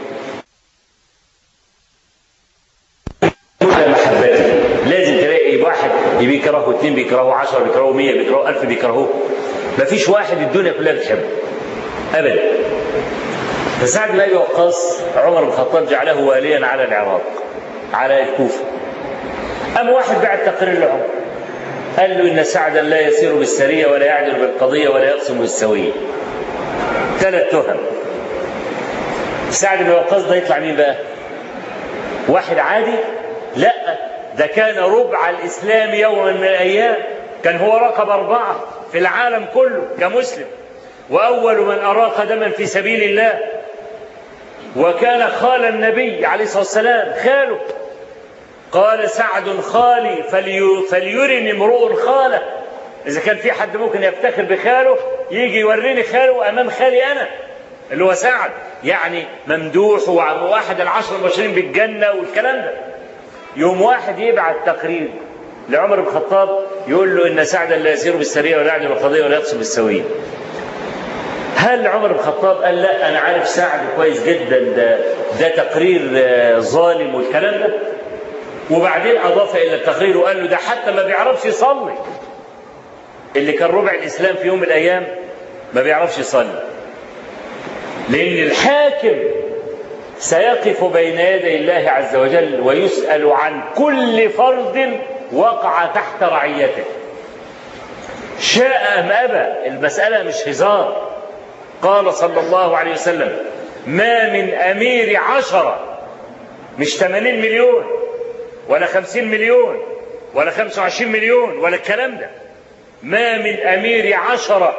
A: محبته لازم تلاقي واحد بيكرهه اثنين بيكرهوه عشرة بيكرهوه مية بيكرهوه ألف بيكرهوه مفيش واحد الدنيا كلها بتحبه أبدا فسعد بن أبي وقاص عمر بن الخطاب جعله واليا على العراق على الكوفة أم واحد بعد تقرير لعمر قال له إن سعدا لا يسير بالسرية ولا يعدل بالقضية ولا يقسم بالسوية ثلاث تهم سعد بن وقاص ده يطلع مين بقى واحد عادي لا ده كان ربع الإسلام يوما من الأيام كان هو رقم أربعة في العالم كله كمسلم وأول من أراق دما في سبيل الله وكان خال النبي عليه الصلاة والسلام خاله قال سعد خالي فلي فليرني امرؤ خاله إذا كان في حد ممكن يفتخر بخاله يجي يوريني خاله أمام خالي أنا اللي هو سعد يعني ممدوح وواحد العشر المبشرين بالجنة والكلام ده يوم واحد يبعت تقرير لعمر بن الخطاب يقول له إن سعدا لا يسير بالسرية ولا يعدل بالقضية ولا يقسم بالسوية هل عمر بن الخطاب قال لا أنا عارف سعد كويس جدا ده ده تقرير ظالم والكلام ده وبعدين أضاف إلى التقرير وقال له ده حتى ما بيعرفش يصلي اللي كان ربع الإسلام في يوم من الأيام ما بيعرفش يصلي لأن الحاكم سيقف بين يدي الله عز وجل ويسأل عن كل فرد وقع تحت رعيته شاء أم أبى المسألة مش هزار قال صلى الله عليه وسلم ما من أمير عشرة مش 80 مليون ولا 50 مليون ولا 25 مليون ولا الكلام ده ما من أمير عشرة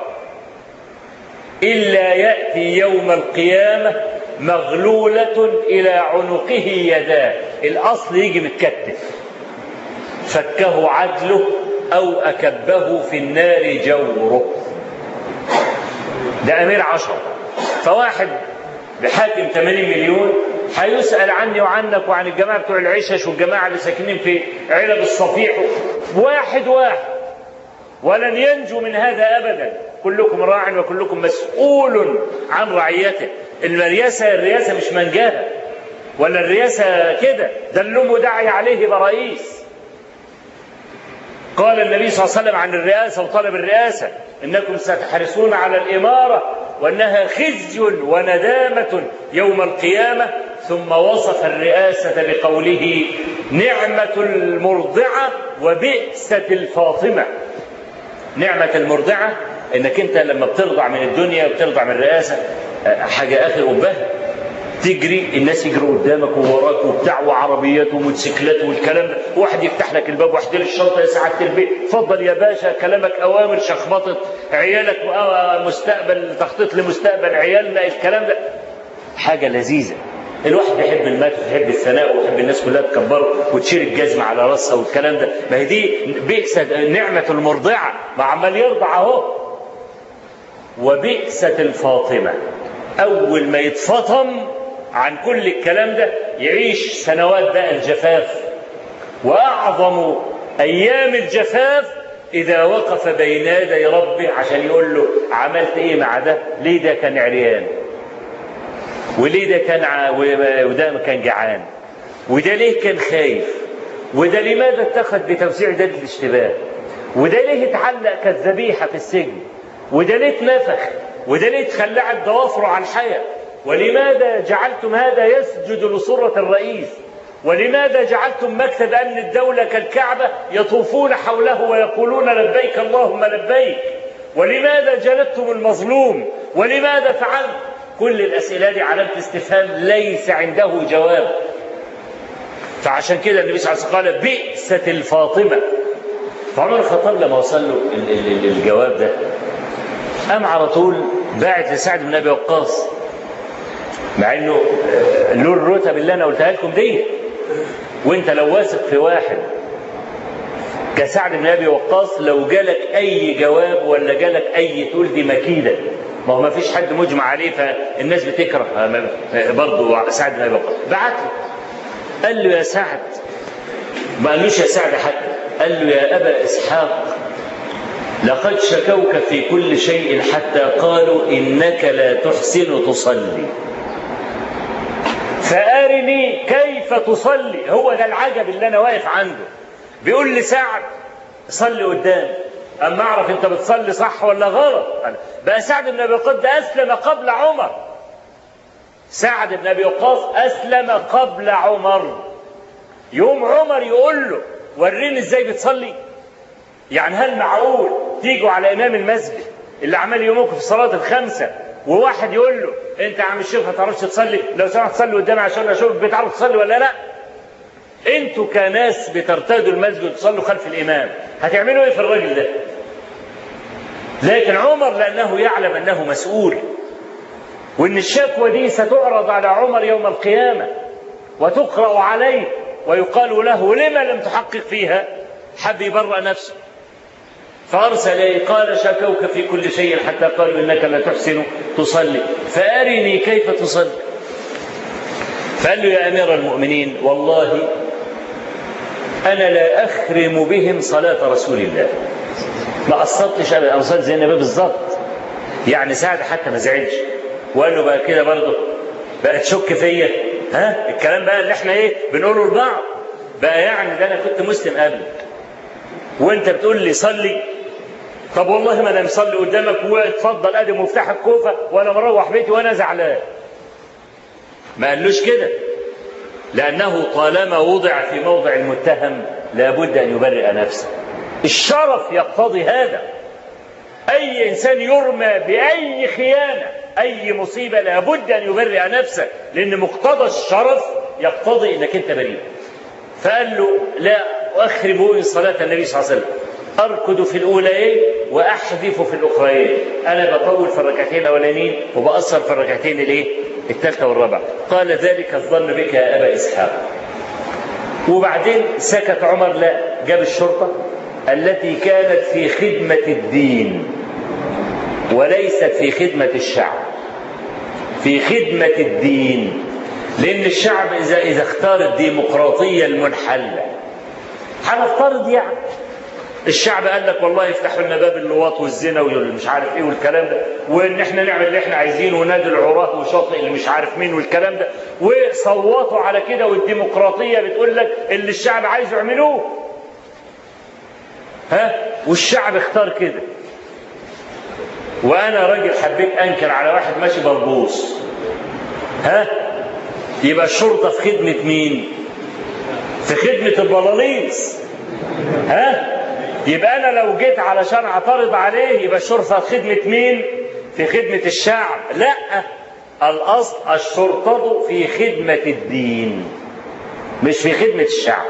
A: إلا يأتي يوم القيامة مغلولة إلى عنقه يداه الأصل يجي متكتف فكه عدله أو أكبه في النار جوره ده أمير عشرة فواحد بحاكم 80 مليون هيسأل عني وعنك وعن الجماعة بتوع العشش والجماعة اللي ساكنين في علب الصفيح واحد واحد ولن ينجو من هذا أبدا كلكم راع وكلكم مسؤول عن رعيته الرياسة الرياسة مش منجاها ولا الرياسة كده ده اللي مدعي عليه برئيس قال النبي صلى الله عليه وسلم عن الرئاسة وطلب الرئاسة إنكم ستحرصون على الإمارة وأنها خزي وندامة يوم القيامة ثم وصف الرئاسة بقوله نعمة المرضعة وبئسة الفاطمة نعمة المرضعة انك انت لما بترضع من الدنيا وبترضع من الرئاسة حاجة اخر أبها تجري الناس يجروا قدامك ووراك وبتاع وعربيات وموتوسيكلات والكلام ده واحد يفتح لك الباب واحد الشنطه يا سعاده البيت اتفضل يا باشا كلامك اوامر شخبطه عيالك مستقبل تخطيط لمستقبل عيالنا الكلام ده حاجه لذيذه الواحد بيحب المدح ويحب الثناء ويحب الناس كلها تكبره وتشيل الجزمة على راسها والكلام ده ما هي دي بئس نعمة المرضعة ما عمال يرضع اهو وبئست الفاطمة أول ما يتفطم عن كل الكلام ده يعيش سنوات بقى الجفاف وأعظم أيام الجفاف إذا وقف بين يدي ربه عشان يقول له عملت إيه مع ده؟ ليه ده كان عريان؟ وليه ده كان ع... وده كان جعان؟ وده ليه كان خايف؟ وده لماذا اتخذ بتوسيع ذات الاشتباه؟ وده ليه اتعلق كالذبيحة في السجن؟ وده ليه اتنفخ؟ وده ليه اتخلعت ضوافره على الحياة؟ ولماذا جعلتم هذا يسجد لصرة الرئيس؟ ولماذا جعلتم مكتب أمن الدولة كالكعبة يطوفون حوله ويقولون لبيك اللهم لبيك ولماذا جلدتم المظلوم ولماذا فعلت كل الأسئلة دي علامة استفهام ليس عنده جواب فعشان كده النبي صلى الله عليه وسلم قال بئست الفاطمة فعمر الخطاب لما وصل له الجواب ده قام على طول باعت لسعد بن ابي وقاص مع انه له الرتب اللي انا قلتها لكم دي وانت لو واثق في واحد كسعد بن ابي وقاص لو جالك اي جواب ولا جالك اي تقول دي مكيده ما هو ما فيش حد مجمع عليه فالناس بتكره برضه سعد بن ابي وقاص بعت له قال له يا سعد ما قالوش يا سعد حتى قال له يا ابا اسحاق لقد شكوك في كل شيء حتى قالوا انك لا تحسن تصلي فارني كيف تصلي هو ده العجب اللي انا واقف عنده بيقول لي سعد صلي قدام اما اعرف انت بتصلي صح ولا غلط بقى سعد بن ابي وقاص ده اسلم قبل عمر سعد بن ابي وقاص اسلم قبل عمر يوم عمر يقول له وريني ازاي بتصلي يعني هل معقول تيجوا على امام المسجد اللي عمال يومكم في الصلاه الخمسه وواحد يقول له انت يا عم الشيخ ما تعرفش تصلي لو سمحت صلي قدامي عشان اشوفك بتعرف تصلي ولا لا انتوا كناس بترتادوا المسجد وتصلوا خلف الامام هتعملوا ايه في الراجل ده لكن عمر لانه يعلم انه مسؤول وان الشكوى دي ستعرض على عمر يوم القيامه وتقرا عليه ويقال له لما لم تحقق فيها حب يبرأ نفسه فأرسل إليه قال شكوك في كل شيء حتى قالوا إنك لا تحسن تصلي فأرني كيف تصلي فقال له يا أمير المؤمنين والله أنا لا أخرم بهم صلاة رسول الله ما قصرتش أبدا أوصلت زي النبي بالظبط يعني سعد حتى ما زعلش وقال له بقى كده برضه بقى تشك فيا ها الكلام بقى اللي احنا ايه بنقوله لبعض بقى يعني ده انا كنت مسلم قبلك وانت بتقول لي صلي طب والله ما انا مصلي قدامك واتفضل ادي مفتاح الكوفه وانا مروح بيتي وانا زعلان ما قالوش كده لانه طالما وضع في موضع المتهم لابد ان يبرئ نفسه الشرف يقتضي هذا اي انسان يرمى باي خيانه اي مصيبه لابد ان يبرئ نفسه لان مقتضى الشرف يقتضي انك انت بريء فقال له لا أخرب صلاة النبي صلى الله عليه وسلم أركض في الأوليين وأحذف في الأخرين أنا بطول في الركعتين الأولانيين وبأثر في الركعتين الإيه؟ الثالثة والرابعة قال ذلك الظن بك يا أبا إسحاق وبعدين سكت عمر لا جاب الشرطة التي كانت في خدمة الدين وليست في خدمة الشعب في خدمة الدين لأن الشعب إذا إذا اختار الديمقراطية المنحلة هنفترض يعني الشعب قال لك والله يفتحوا لنا باب اللواط والزنا والمش عارف ايه والكلام ده وان احنا نعمل اللي احنا عايزينه ونادي العراة وشاطئ اللي مش عارف مين والكلام ده وصوتوا على كده والديمقراطيه بتقول لك اللي الشعب عايزه اعملوه ها والشعب اختار كده وانا راجل حبيت انكر على واحد ماشي بربوص ها يبقى الشرطه في خدمه مين في خدمه البلاليص ها يبقى انا لو جيت علشان اعترض عليه يبقى الشرطه في خدمه مين في خدمه الشعب لا الأصل الشرطة في خدمة الدين مش في خدمة الشعب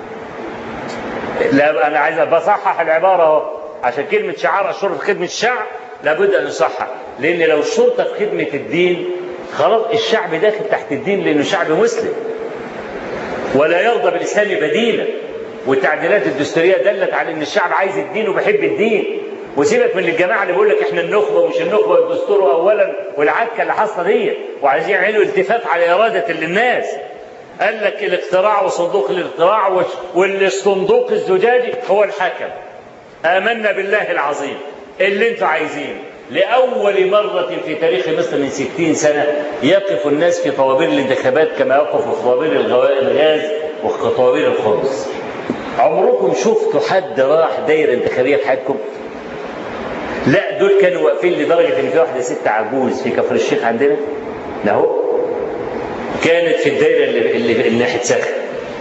A: لا أنا عايز بصحح العبارة أهو عشان كلمة شعار الشرطة في خدمة الشعب لابد أن يصحح لأن لو الشرطة في خدمة الدين خلاص الشعب داخل تحت الدين لأنه شعب مسلم ولا يرضى بالإسلام بديلا والتعديلات الدستورية دلت على أن الشعب عايز الدين وبيحب الدين وسيبك من الجماعه اللي بيقول لك احنا النخبه ومش النخبه والدستور اولا والعكه اللي حاصله دي وعايزين يعملوا التفاف على اراده الناس قال لك الاختراع وصندوق الاختراع والصندوق الزجاجي هو الحكم امنا بالله العظيم اللي انتوا عايزينه لأول مرة في تاريخ مصر من ستين سنة يقف الناس في طوابير الانتخابات كما يقفوا في طوابير الغاز وفي طوابير الخبز عمركم شفتوا حد راح دايرة انتخابية في حياتكم؟ لا دول كانوا واقفين لدرجة إن في واحدة ست عجوز في كفر الشيخ عندنا أهو كانت في الدايرة اللي, اللي, اللي ناحية سخن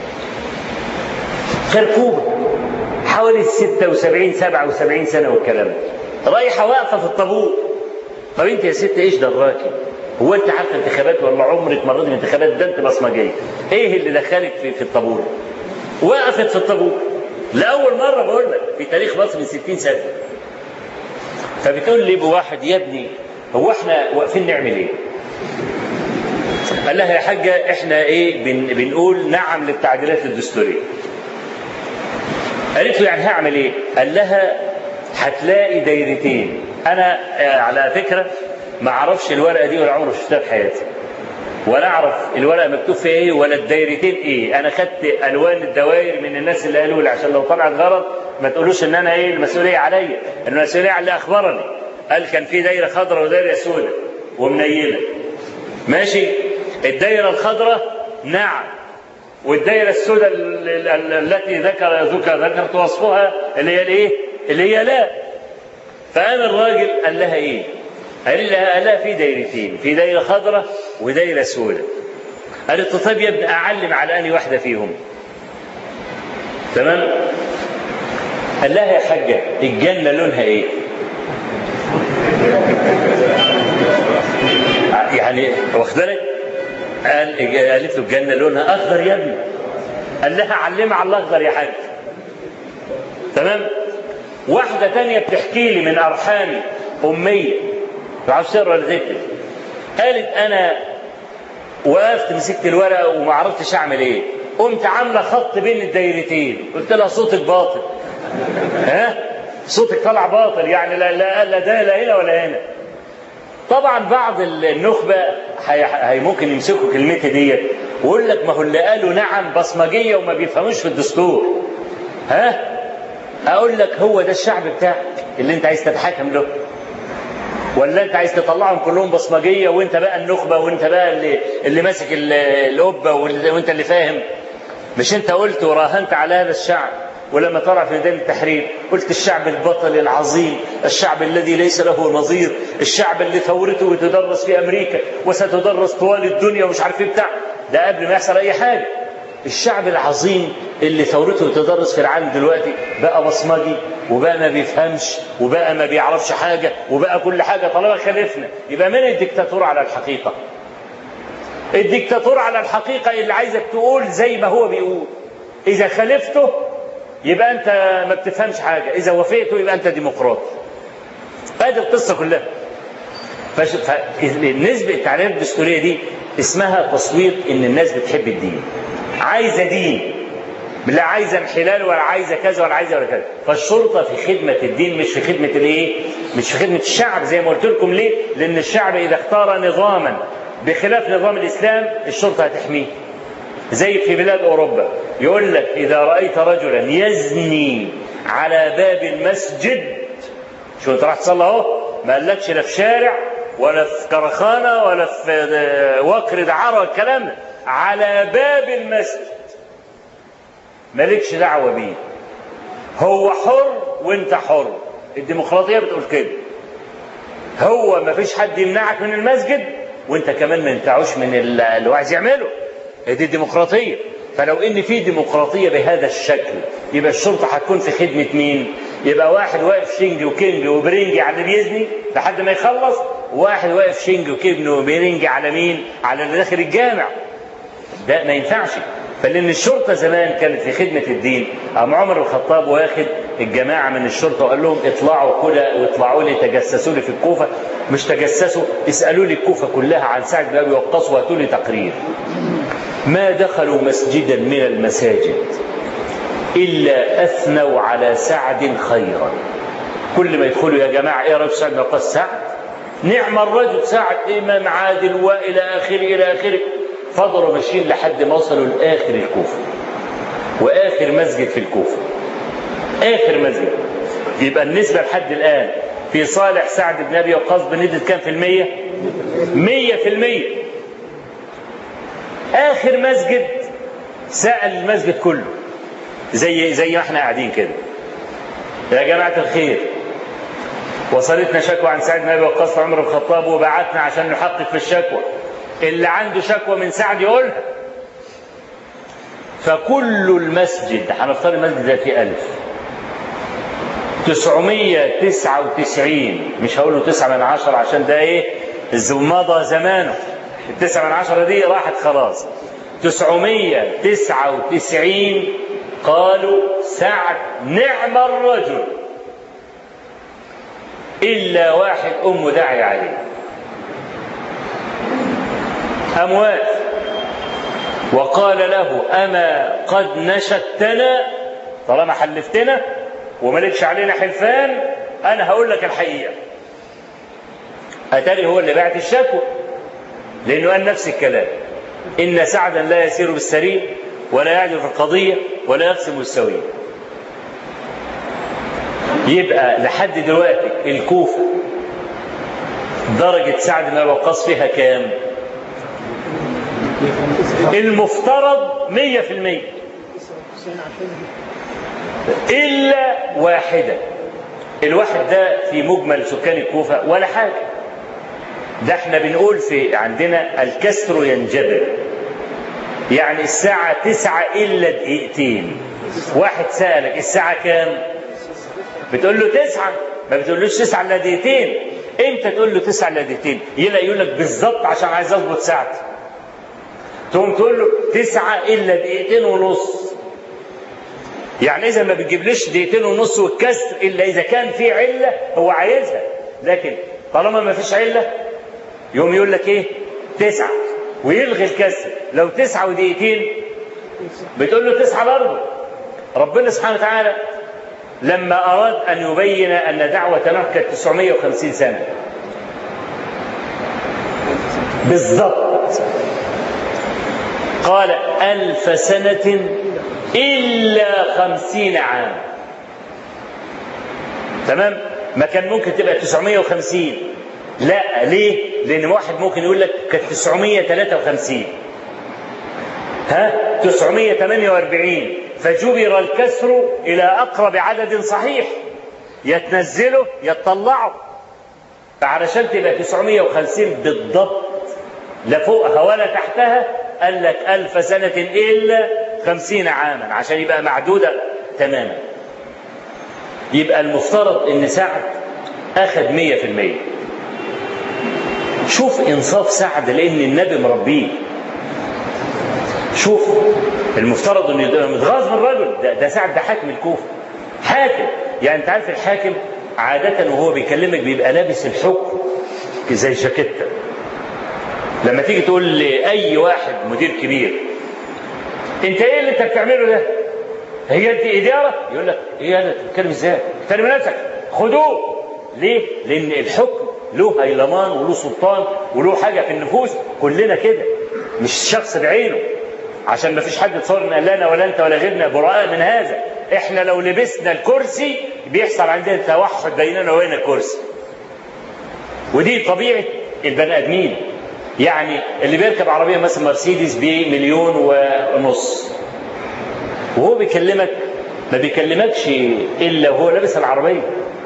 A: خركوبة حوالي 76 77 سنة والكلام رايحة واقفة في الطابور طب أنت يا ست إيش دراكي؟ هو أنت عارفة انتخابات ولا عمرك مريت بانتخابات ده أنت بصمجية إيه اللي دخلك في, في الطابور؟ وقفت في الطابور لأول مرة بقول لك في تاريخ مصر من 60 سنة فبتقول لي بواحد يا ابني هو احنا واقفين نعمل ايه؟ قال لها يا حاجة احنا ايه بن بنقول نعم للتعديلات الدستورية. قالت له يعني هعمل ايه؟ قال لها هتلاقي دايرتين انا على فكرة ما اعرفش الورقة دي ولا عمري شفتها في حياتي. ولا اعرف الورقة مكتوب فيها ايه ولا الدايرتين ايه، انا خدت الوان الدوائر من الناس اللي قالوا لي عشان لو طلعت غلط ما تقولوش ان انا ايه المسؤوليه عليا المسؤوليه على اللي اخبرني قال كان في دايره خضراء ودايره سوداء ومنيله ماشي الدايره الخضراء نعم والدايره السوداء التي ذكر ذكر ذكرت وصفها اللي هي الايه اللي هي لا فقام الراجل قال لها ايه قال لها قال لها في دايرتين في دايره خضراء ودايره سوداء قالت طيب يا ابني اعلم على اني واحده فيهم تمام قال لها يا حاجة الجنة لونها ايه يعني واخد بالك قال قالت له الجنة لونها أخضر يا ابني قال لها علمها على الأخضر يا حاج تمام واحدة تانية بتحكي لي من أرحامي أمية عاوز تقرا ولا تكتب قالت أنا وقفت مسكت الورقة وما عرفتش أعمل إيه قمت عاملة خط بين الدايرتين قلت لها صوتك باطل ها صوتك طلع باطل يعني لا لا لا ده لا هنا ولا هنا طبعا بعض النخبه هي, هي ممكن يمسكوا كلمتي ديت ويقول لك ما هو اللي قالوا نعم بصمجيه وما بيفهموش في الدستور ها اقول لك هو ده الشعب بتاعك اللي انت عايز تتحكم له ولا انت عايز تطلعهم كلهم بصمجيه وانت بقى النخبه وانت بقى اللي اللي ماسك القبه وانت اللي فاهم مش انت قلت وراهنت على هذا الشعب ولما طلع في ميدان التحرير قلت الشعب البطل العظيم الشعب الذي ليس له نظير الشعب اللي ثورته تدرس في امريكا وستدرس طوال الدنيا ومش عارف ايه بتاع ده قبل ما يحصل اي حاجه الشعب العظيم اللي ثورته تدرس في العالم دلوقتي بقى بصمجي وبقى ما بيفهمش وبقى ما بيعرفش حاجه وبقى كل حاجه طالما خالفنا يبقى من الدكتاتور على الحقيقه الدكتاتور على الحقيقه اللي عايزك تقول زي ما هو بيقول اذا خالفته يبقى انت ما بتفهمش حاجه اذا وافقته يبقى انت ديمقراطي هذه القصه كلها فش... فالنسبه التعليمات الدستوريه دي اسمها تصويت ان الناس بتحب الدين عايزه دين لا عايزه انحلال ولا عايزه كذا ولا عايزه ولا كذا فالشرطه في خدمه الدين مش في خدمه الايه مش في خدمه الشعب زي ما قلت لكم ليه لان الشعب اذا اختار نظاما بخلاف نظام الاسلام الشرطه هتحميه زي في بلاد اوروبا يقول لك اذا رايت رجلا يزني على باب المسجد شو انت راح تصلي اهو ما قالكش لا في شارع ولا في كرخانه ولا في وكر دعاره الكلام ده على باب المسجد مالكش دعوه بيه هو حر وانت حر الديمقراطيه بتقول كده هو ما فيش حد يمنعك من المسجد وانت كمان ما ينفعوش من اللي هو عايز يعمله دي الديمقراطيه فلو ان في ديمقراطيه بهذا الشكل يبقى الشرطه هتكون في خدمه مين؟ يبقى واحد واقف شنج وكينج وبرنجي على اللي بيزني لحد ما يخلص واحد واقف شنج وكبن وبيرنج على مين؟ على اللي داخل الجامع ده ما ينفعش فلان الشرطه زمان كانت في خدمه الدين قام عمر الخطاب واخد الجماعه من الشرطه وقال لهم اطلعوا كده واطلعوا لي تجسسوا لي في الكوفه مش تجسسوا اسالوا لي الكوفه كلها عن سعد بن ابي وقاص وهاتوا لي تقرير ما دخلوا مسجدا من المساجد الا اثنوا على سعد خيرا كل ما يدخلوا يا جماعه ايه رايك سعد بن وقاص سعد نعم الرجل سعد امام عادل والى اخره الى اخره فضلوا ماشيين لحد ما وصلوا لاخر الكوفه واخر مسجد في الكوفه اخر مسجد يبقى النسبه لحد الان في صالح سعد بن ابي وقاص بنسبه كام في الميه؟ مية في المية آخر مسجد سأل المسجد كله زي زي ما احنا قاعدين كده يا جماعة الخير وصلتنا شكوى عن سعد بن ابي وقاص عمر بن الخطاب وبعتنا عشان نحقق في الشكوى اللي عنده شكوى من سعد يقولها فكل المسجد هنفترض المسجد ده فيه ألف تسعمية تسعة وتسعين مش هقول له تسعة من عشرة عشان ده ايه مضى زمانه التسعة من عشرة دي راحت خلاص تسعمية تسعة وتسعين قالوا سعد نعم الرجل إلا واحد أم داعي عليه أموات وقال له أما قد نشدتنا طالما حلفتنا وملكش علينا حلفان أنا هقول لك الحقيقة أتاري هو اللي بعت الشكوى لأنه قال نفس الكلام إن سعدا لا يسير بالسرير ولا يعدل في القضية ولا يقسم السوية يبقى لحد دلوقتي الكوفة درجة سعد بن وقاص فيها كام؟ المفترض مية في المية إلا واحدة الواحد ده في مجمل سكان الكوفة ولا حاجة ده احنا بنقول في عندنا الكسر ينجبر يعني الساعة تسعة إلا دقيقتين واحد سألك الساعة كام بتقول له تسعة ما بتقولوش تسعة إلا دقيقتين انت تقول له تسعة إلا دقيقتين يلا يقول لك بالظبط عشان عايز اظبط ساعتي تقوم تقول له تسعة إلا دقيقتين ونص يعني إذا ما بتجيبليش دقيقتين ونص والكسر إلا إذا كان في علة هو عايزها لكن طالما ما فيش علة يوم يقول لك إيه تسعة ويلغي الكسر لو تسعة ودقيقتين بتقول له تسعة برضه ربنا سبحانه وتعالى لما أراد أن يبين أن دعوة نوح كانت 950 سنة بالضبط قال ألف سنة إلا خمسين عام تمام ما كان ممكن تبقى 950 لا ليه لأن واحد ممكن يقول لك كانت 953 ها 948 فجبر الكسر إلى أقرب عدد صحيح يتنزله يتطلعه فعلشان تبقى 950 بالضبط لا فوقها ولا تحتها قال لك ألف سنة إلا خمسين عاما عشان يبقى معدودة تماما يبقى المفترض ان سعد اخذ مية في المية شوف انصاف سعد لان النبي مربيه شوف المفترض انه يبقى متغاظ من الرجل ده, ده سعد ده حاكم الكوفه حاكم يعني انت عارف الحاكم عادة وهو بيكلمك بيبقى لابس الحكم زي جاكيته لما تيجي تقول لأي واحد مدير كبير انت ايه اللي انت بتعمله ده هي دي اداره يقول لك ايه انا بتتكلم ازاي احترم نفسك خدوه ليه لان الحكم له هيلمان وله سلطان وله حاجه في النفوس كلنا كده مش شخص بعينه عشان ما فيش حد يتصور ان لا انا ولا انت ولا غيرنا براء من هذا احنا لو لبسنا الكرسي بيحصل عندنا توحد بيننا وبين الكرسي ودي طبيعه البني ادمين يعني اللي بيركب عربيه مثلا مرسيدس بمليون ونص وهو بيكلمك ما بيكلمكش الا وهو لابس العربيه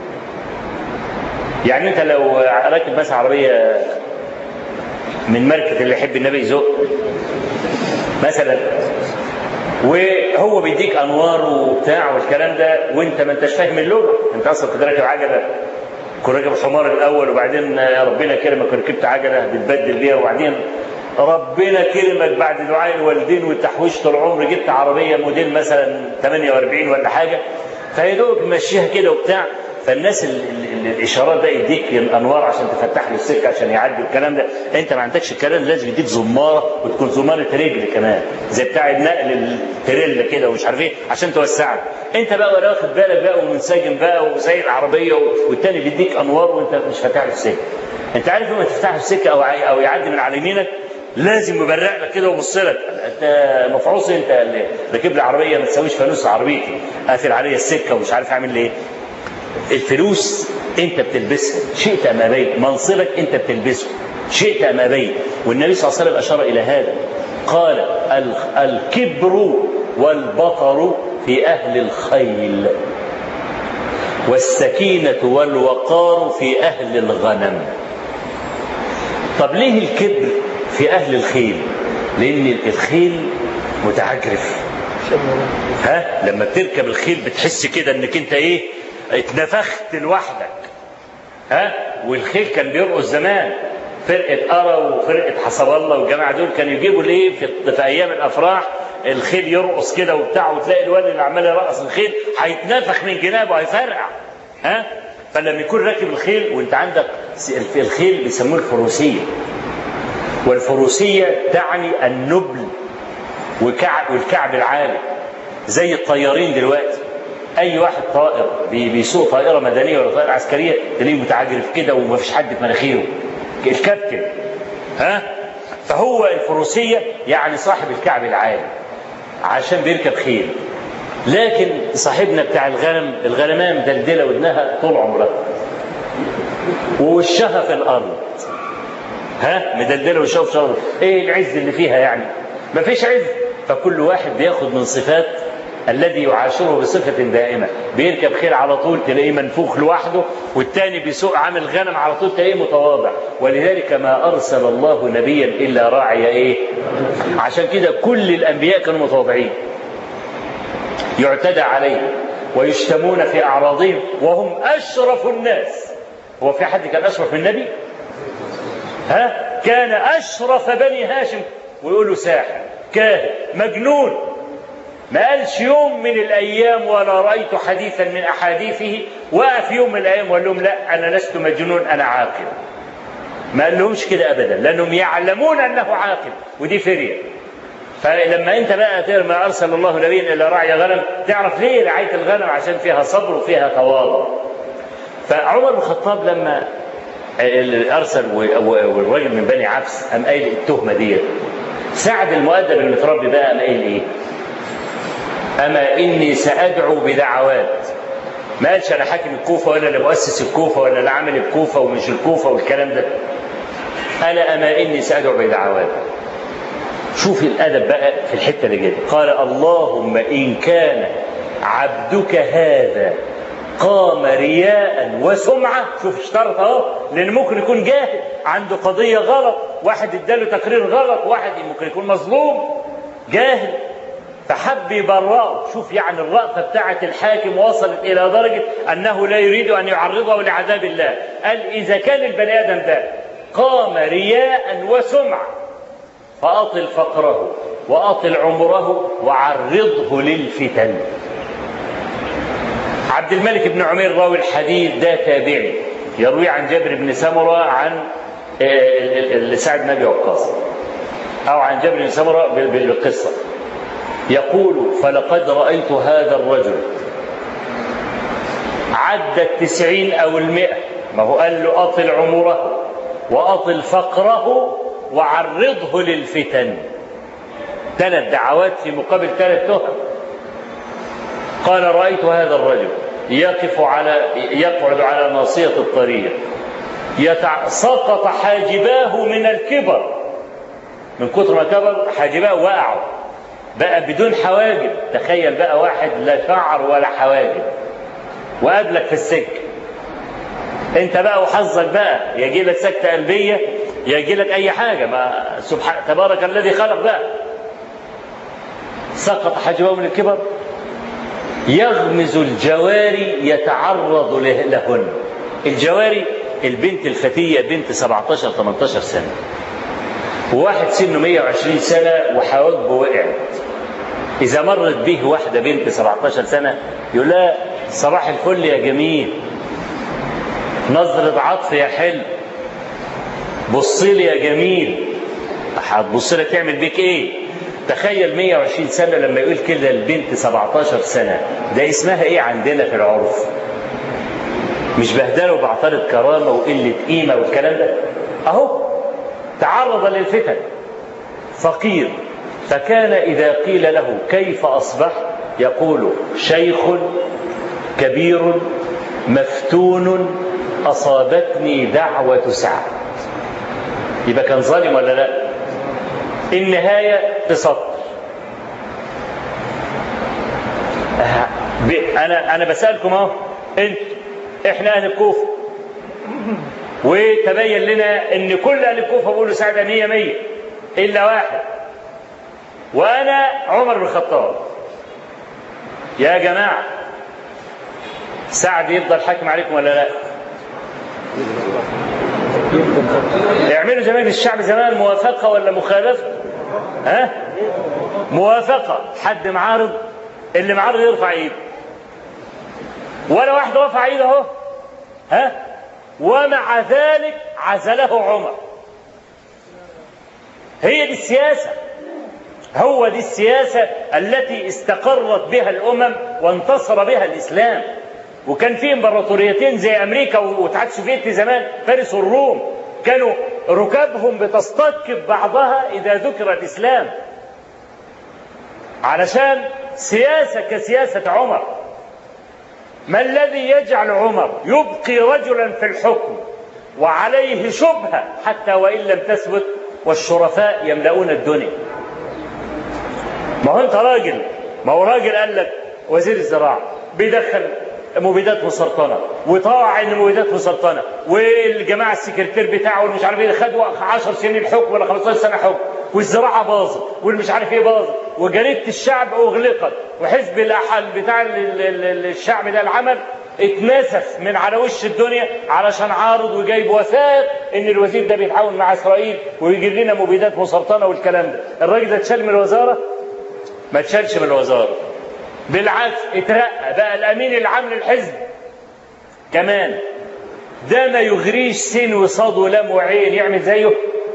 A: يعني انت لو راكب مثلا عربيه من ماركه اللي يحب النبي يزق مثلا وهو بيديك انوار وبتاع والكلام ده وانت ما انتش فاهم اللغه انت اصلا كنت راكب عجله كنت راكب الحمار الاول وبعدين ربنا كرمك وركبت عجله بتبدل بيها وبعدين ربنا كرمك بعد دعاء الوالدين والتحويش طول العمر جبت عربيه موديل مثلا 48 ولا حاجه فيا دوب مشيها كده وبتاع فالناس ال ال ال الاشارات ده يديك الانوار عشان تفتح له السكه عشان يعدي والكلام ده انت ما عندكش الكلام لازم يديك زماره وتكون زماره رجل كمان زي بتاع النقل التريلا كده ومش عارف ايه عشان توسعك انت بقى ولا واخد بالك بقى ومنسجم بقى وسايق العربيه والتاني بيديك انوار وانت مش فاتح له السكه انت عارف لما تفتح له السكه او او يعدي من على يمينك لازم يبرق لك كده ويبص لك انت مفعوص انت اللي راكب لي عربيه ما تساويش فانوس عربيتي قافل عليا السكه ومش عارف اعمل ايه الفلوس انت بتلبسها شئت ام ابيت منصبك انت بتلبسه شئت ام ابيت والنبي صلى الله عليه وسلم اشار الى هذا قال الكبر والبطر في اهل الخيل والسكينه والوقار في اهل الغنم طب ليه الكبر في اهل الخيل لان الخيل متعجرف ها لما بتركب الخيل بتحس كده انك انت ايه اتنفخت لوحدك ها والخيل كان بيرقص زمان فرقة أرى وفرقة حسب الله والجماعة دول كانوا يجيبوا ليه في, في أيام الأفراح الخيل يرقص كده وبتاع وتلاقي الولد اللي عمال يرقص الخيل هيتنفخ من جنابه هيفرقع ها فلما يكون راكب الخيل وانت عندك الخيل بيسموه الفروسية والفروسية تعني النبل وكعب والكعب العالي زي الطيارين دلوقتي اي واحد طائر بيسوق طائره مدنيه ولا طائره عسكريه تلاقيه متعجرف كده ومفيش حد في مناخيره الكابتن ها فهو الفروسيه يعني صاحب الكعب العالي عشان بيركب خيل لكن صاحبنا بتاع الغنم الغنمايه مدلدله ودنها طول عمرها ووشها في الارض ها مدلدله وشها في الارض ايه العز اللي فيها يعني مفيش عز فكل واحد بياخد من صفات الذي يعاشره بصفة دائمة بيركب خيل على طول تلاقيه منفوخ لوحده والتاني بيسوق عامل غنم على طول تلاقيه متواضع ولذلك ما أرسل الله نبيا إلا راعي إيه عشان كده كل الأنبياء كانوا متواضعين يعتدى عليهم ويشتمون في أعراضهم وهم أشرف الناس هو في حد كان أشرف من النبي ها كان أشرف بني هاشم ويقولوا ساحر كاهن مجنون ما قالش يوم من الايام ولا رايت حديثا من احاديثه وقف يوم من الايام وقال لهم لا انا لست مجنون انا عاقل ما قال لهمش كده ابدا لانهم يعلمون انه عاقل ودي فريه فلما انت بقى ترى ما ارسل الله نبيا الا راعي غنم تعرف ليه رعايه الغنم عشان فيها صبر وفيها تواضع فعمر بن الخطاب لما ارسل والراجل من بني عبس قام قايل التهمه ديت سعد المؤدب المتربي بقى قام قايل ايه؟ أما إني سأدعو بدعوات ما قالش أنا حاكم الكوفة ولا اللي مؤسس الكوفة ولا اللي عامل الكوفة ومش الكوفة والكلام ده أنا أما إني سأدعو بدعوات شوف الأدب بقى في الحتة اللي جاية قال اللهم إن كان عبدك هذا قام رياء وسمعة شوف اشترط اهو لأن ممكن يكون جاهل عنده قضية غلط واحد اداله تقرير غلط واحد ممكن يكون مظلوم جاهل فحب يبرأه شوف يعني الرأفة بتاعة الحاكم وصلت إلى درجة أنه لا يريد أن يعرضه لعذاب الله قال إذا كان البني آدم ده قام رياء وسمعة فأطل فقره وأطل عمره وعرضه للفتن عبد الملك بن عمير راوي الحديث ده تابعي يروي عن جابر بن سمرة عن سعد بن أبي وقاص أو عن جابر بن سمرة بالقصة يقول فلقد رأيت هذا الرجل عد التسعين أو المئة ما هو قال له أطل عمره وأطل فقره وعرضه للفتن ثلاث دعوات في مقابل ثلاث تهم قال رأيت هذا الرجل يقف على يقعد على ناصية الطريق يتع... سقط حاجباه من الكبر من كثر ما كبر حاجباه وقعوا بقى بدون حواجب تخيل بقى واحد لا شعر ولا حواجب وقابلك في السكة انت بقى وحظك بقى يجي لك سكتة قلبية يجي لك اي حاجة ما سبحان تبارك الذي خلق بقى سقط حجبه من الكبر يغمز الجواري يتعرض لهن الجواري البنت الفتية بنت 17 18 سنة وواحد سنه 120 سنة وحواجبه وقعت إذا مرت به واحدة بنت 17 سنة يقول لها صباح الفل يا جميل نظرة عطف يا حلو بص لي يا جميل هتبص لها تعمل بيك ايه تخيل 120 سنة لما يقول كده البنت 17 سنة ده اسمها ايه عندنا في العرف مش بهدله وبعترض كرامة وقلة قيمة والكلام ده اهو تعرض للفتن فقير فكان إذا قيل له كيف أصبح يقول شيخ كبير مفتون أصابتني دعوة سعد يبقى كان ظالم ولا لا النهاية في سطر أنا أنا بسألكم أهو أنت إحنا أهل الكوفة وتبين لنا ان كل اهل الكوفه بيقولوا سعد 100 100 الا واحد وانا عمر بن الخطاب يا جماعه سعد يفضل حاكم عليكم ولا لا؟ اعملوا زمان الشعب زمان موافقه ولا مخالفه؟ ها؟ موافقه حد معارض اللي معارض يرفع ايده ولا واحد رفع ايده اهو ها؟ ومع ذلك عزله عمر هي دي السياسة هو دي السياسة التي استقرت بها الأمم وانتصر بها الإسلام وكان في امبراطوريتين زي أمريكا والاتحاد السوفيتي زمان فارس والروم كانوا ركابهم بتصطك بعضها إذا ذكر الإسلام علشان سياسة كسياسة عمر ما الذي يجعل عمر يبقي رجلا في الحكم وعليه شبهه حتى وان لم تثبت والشرفاء يملؤون الدنيا ما هو انت راجل ما هو راجل قال لك وزير الزراعه بيدخل مبيدات مسرطنه وطاع ان مبيدات مسرطنه والجماعه السكرتير بتاعه مش عارف ايه خدوا 10 سنين حكم ولا 15 سنه حكم والزراعه باظت والمش عارف ايه باظت وجريده الشعب اغلقت وحزب الاحل بتاع الشعب ده العمل اتنسف من على وش الدنيا علشان عارض وجايب وثائق ان الوزير ده بيتعاون مع اسرائيل ويجيب لنا مبيدات مسرطنه والكلام ده الراجل ده اتشال من الوزاره ما اتشالش من الوزاره بالعكس اترقى بقى الامين العام للحزب كمان ده ما يغريش سين وصاد ولام وعين يعمل زيه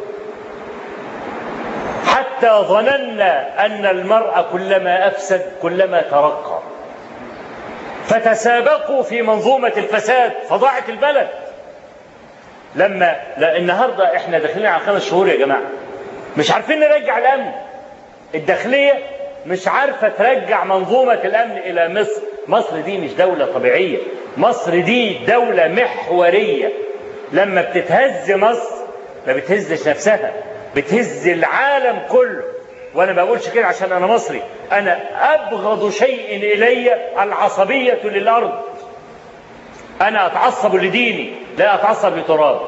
A: حتى ظننا ان المرء كلما افسد كلما ترقى فتسابقوا في منظومه الفساد فضاعت البلد لما لا النهارده احنا داخلين على خمس شهور يا جماعه مش عارفين نرجع الامن الداخليه مش عارفه ترجع منظومه الامن الى مصر مصر دي مش دوله طبيعيه مصر دي دوله محوريه لما بتتهز مصر ما بتهزش نفسها بتهز العالم كله وانا ما بقولش كده عشان انا مصري انا ابغض شيء الي العصبيه للارض انا اتعصب لديني لا اتعصب لتراب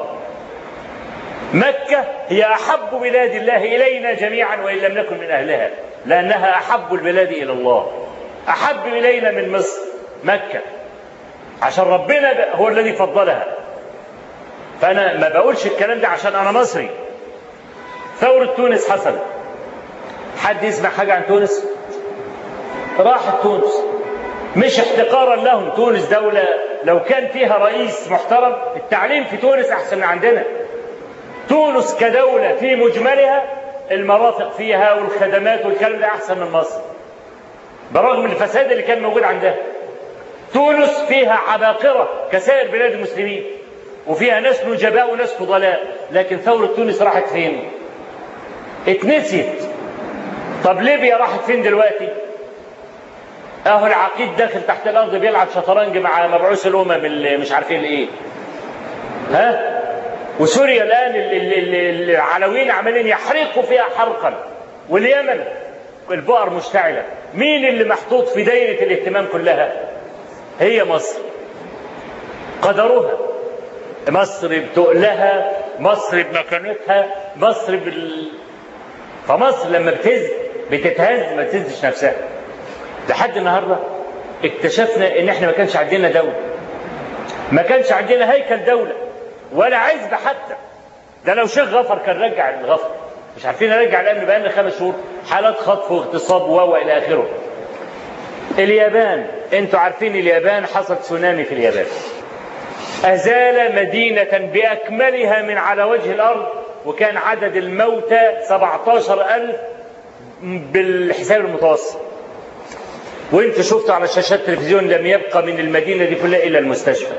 A: مكه هي احب بلاد الله الينا جميعا وان لم نكن من اهلها لانها احب البلاد الى الله احب الينا من مصر مكه عشان ربنا هو الذي فضلها فانا ما بقولش الكلام ده عشان انا مصري ثورة تونس حصلت حد يسمع حاجة عن تونس راحت تونس مش احتقارا لهم تونس دولة لو كان فيها رئيس محترم التعليم في تونس أحسن من عندنا تونس كدولة في مجملها المرافق فيها والخدمات والكلام ده أحسن من مصر برغم الفساد اللي كان موجود عندها تونس فيها عباقرة كسائر بلاد المسلمين وفيها ناس نجباء وناس فضلاء لكن ثورة تونس راحت فين؟ اتنسيت طب ليبيا راحت فين دلوقتي اهو العقيد داخل تحت الارض بيلعب شطرنج مع مبعوث الامم اللي مش عارفين ايه ها وسوريا الان العلويين عمالين يحرقوا فيها حرقا واليمن البؤر مشتعله مين اللي محطوط في دايره الاهتمام كلها هي مصر قدرها مصر بتقلها مصر بمكانتها مصر بال فمصر لما بتهز بتتهز ما بتهزش نفسها لحد النهارده اكتشفنا ان احنا ما كانش عندنا دوله ما كانش عندنا هيكل دولة ولا عزب حتى ده لو شيخ غفر كان رجع الغفر مش عارفين نرجع الامن بقالنا خمس شهور حالات خطف واغتصاب و الى اخره اليابان انتوا عارفين اليابان حصل تسونامي في اليابان أزال مدينة بأكملها من على وجه الأرض وكان عدد الموتى 17 ألف بالحساب المتوسط وانت شفتوا على شاشات التلفزيون لم يبقى من المدينة دي كلها إلا المستشفى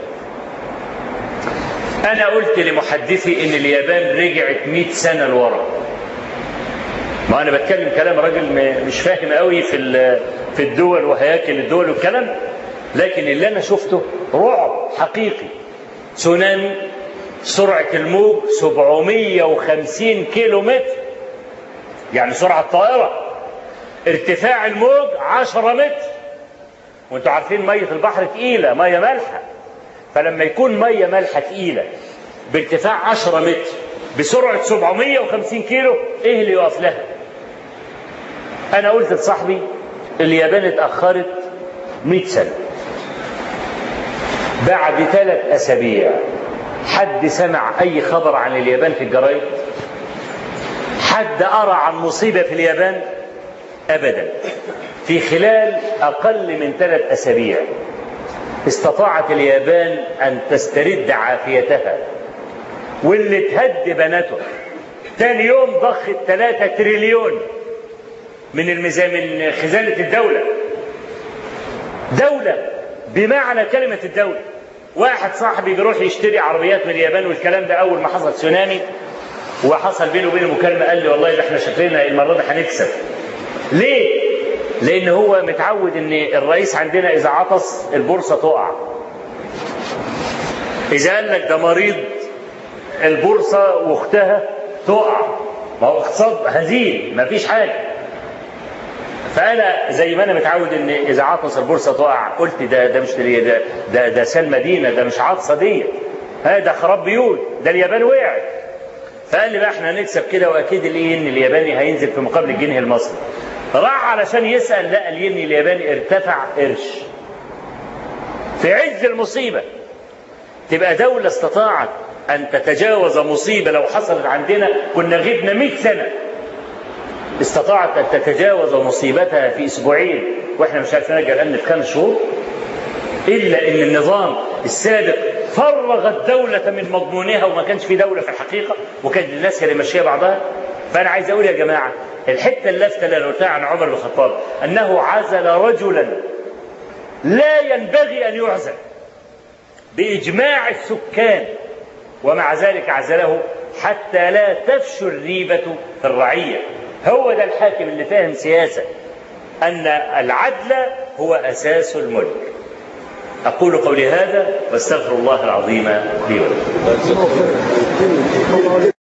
A: أنا قلت لمحدثي إن اليابان رجعت 100 سنة لورا ما أنا بتكلم كلام راجل مش فاهم قوي في في الدول وهياكل الدول والكلام لكن اللي أنا شفته رعب حقيقي تسونامي سرعة الموج 750 كيلو متر يعني سرعة الطائرة ارتفاع الموج 10 متر وانتوا عارفين مية البحر تقيلة مية مالحة فلما يكون مية مالحة تقيلة بارتفاع 10 متر بسرعة 750 كيلو ايه اللي يقف لها انا قلت لصاحبي اليابان اتأخرت 100 سنة بعد ثلاث أسابيع حد سمع أي خبر عن اليابان في الجرايد حد أرى عن مصيبة في اليابان أبدا في خلال أقل من ثلاث أسابيع استطاعت اليابان أن تسترد عافيتها واللي تهد بناته تاني يوم ضخت 3 تريليون من الميزان من خزانة الدولة دولة بمعنى كلمة الدولة واحد صاحبي بيروح يشتري عربيات من اليابان والكلام ده أول ما حصل تسونامي وحصل بينه وبينه مكالمة قال لي والله ده احنا شكلنا المرة دي هنكسب ليه؟ لأن هو متعود إن الرئيس عندنا إذا عطس البورصة تقع إذا قال لك ده مريض البورصة واختها تقع ما هو اقتصاد هزيل ما فيش حاجة فانا زي ما انا متعود ان اذا عطس البورصه تقع قلت ده ده مش ده ده, ده سال مدينه ده مش عطسه دي هذا خراب بيوت ده اليابان وقعت فقال لي بقى احنا هنكسب كده واكيد الين الياباني هينزل في مقابل الجنيه المصري راح علشان يسال لقى الين الياباني ارتفع قرش في عز المصيبه تبقى دوله استطاعت ان تتجاوز مصيبه لو حصلت عندنا كنا غبنا 100 سنه استطاعت ان تتجاوز مصيبتها في اسبوعين واحنا مش عارفين نرجع الامن في خمس شهور الا ان النظام السابق فرغ الدولة من مضمونها وما كانش في دولة في الحقيقة وكانت الناس هي اللي ماشية بعضها فأنا عايز أقول يا جماعة الحتة اللفتة اللي قلتها عن عمر بن الخطاب أنه عزل رجلا لا ينبغي أن يعزل بإجماع السكان ومع ذلك عزله حتى لا تفشو الريبة في الرعية هو ده الحاكم اللي فاهم سياسة أن العدل هو أساس الملك أقول قولي هذا واستغفر الله العظيم لي ولكم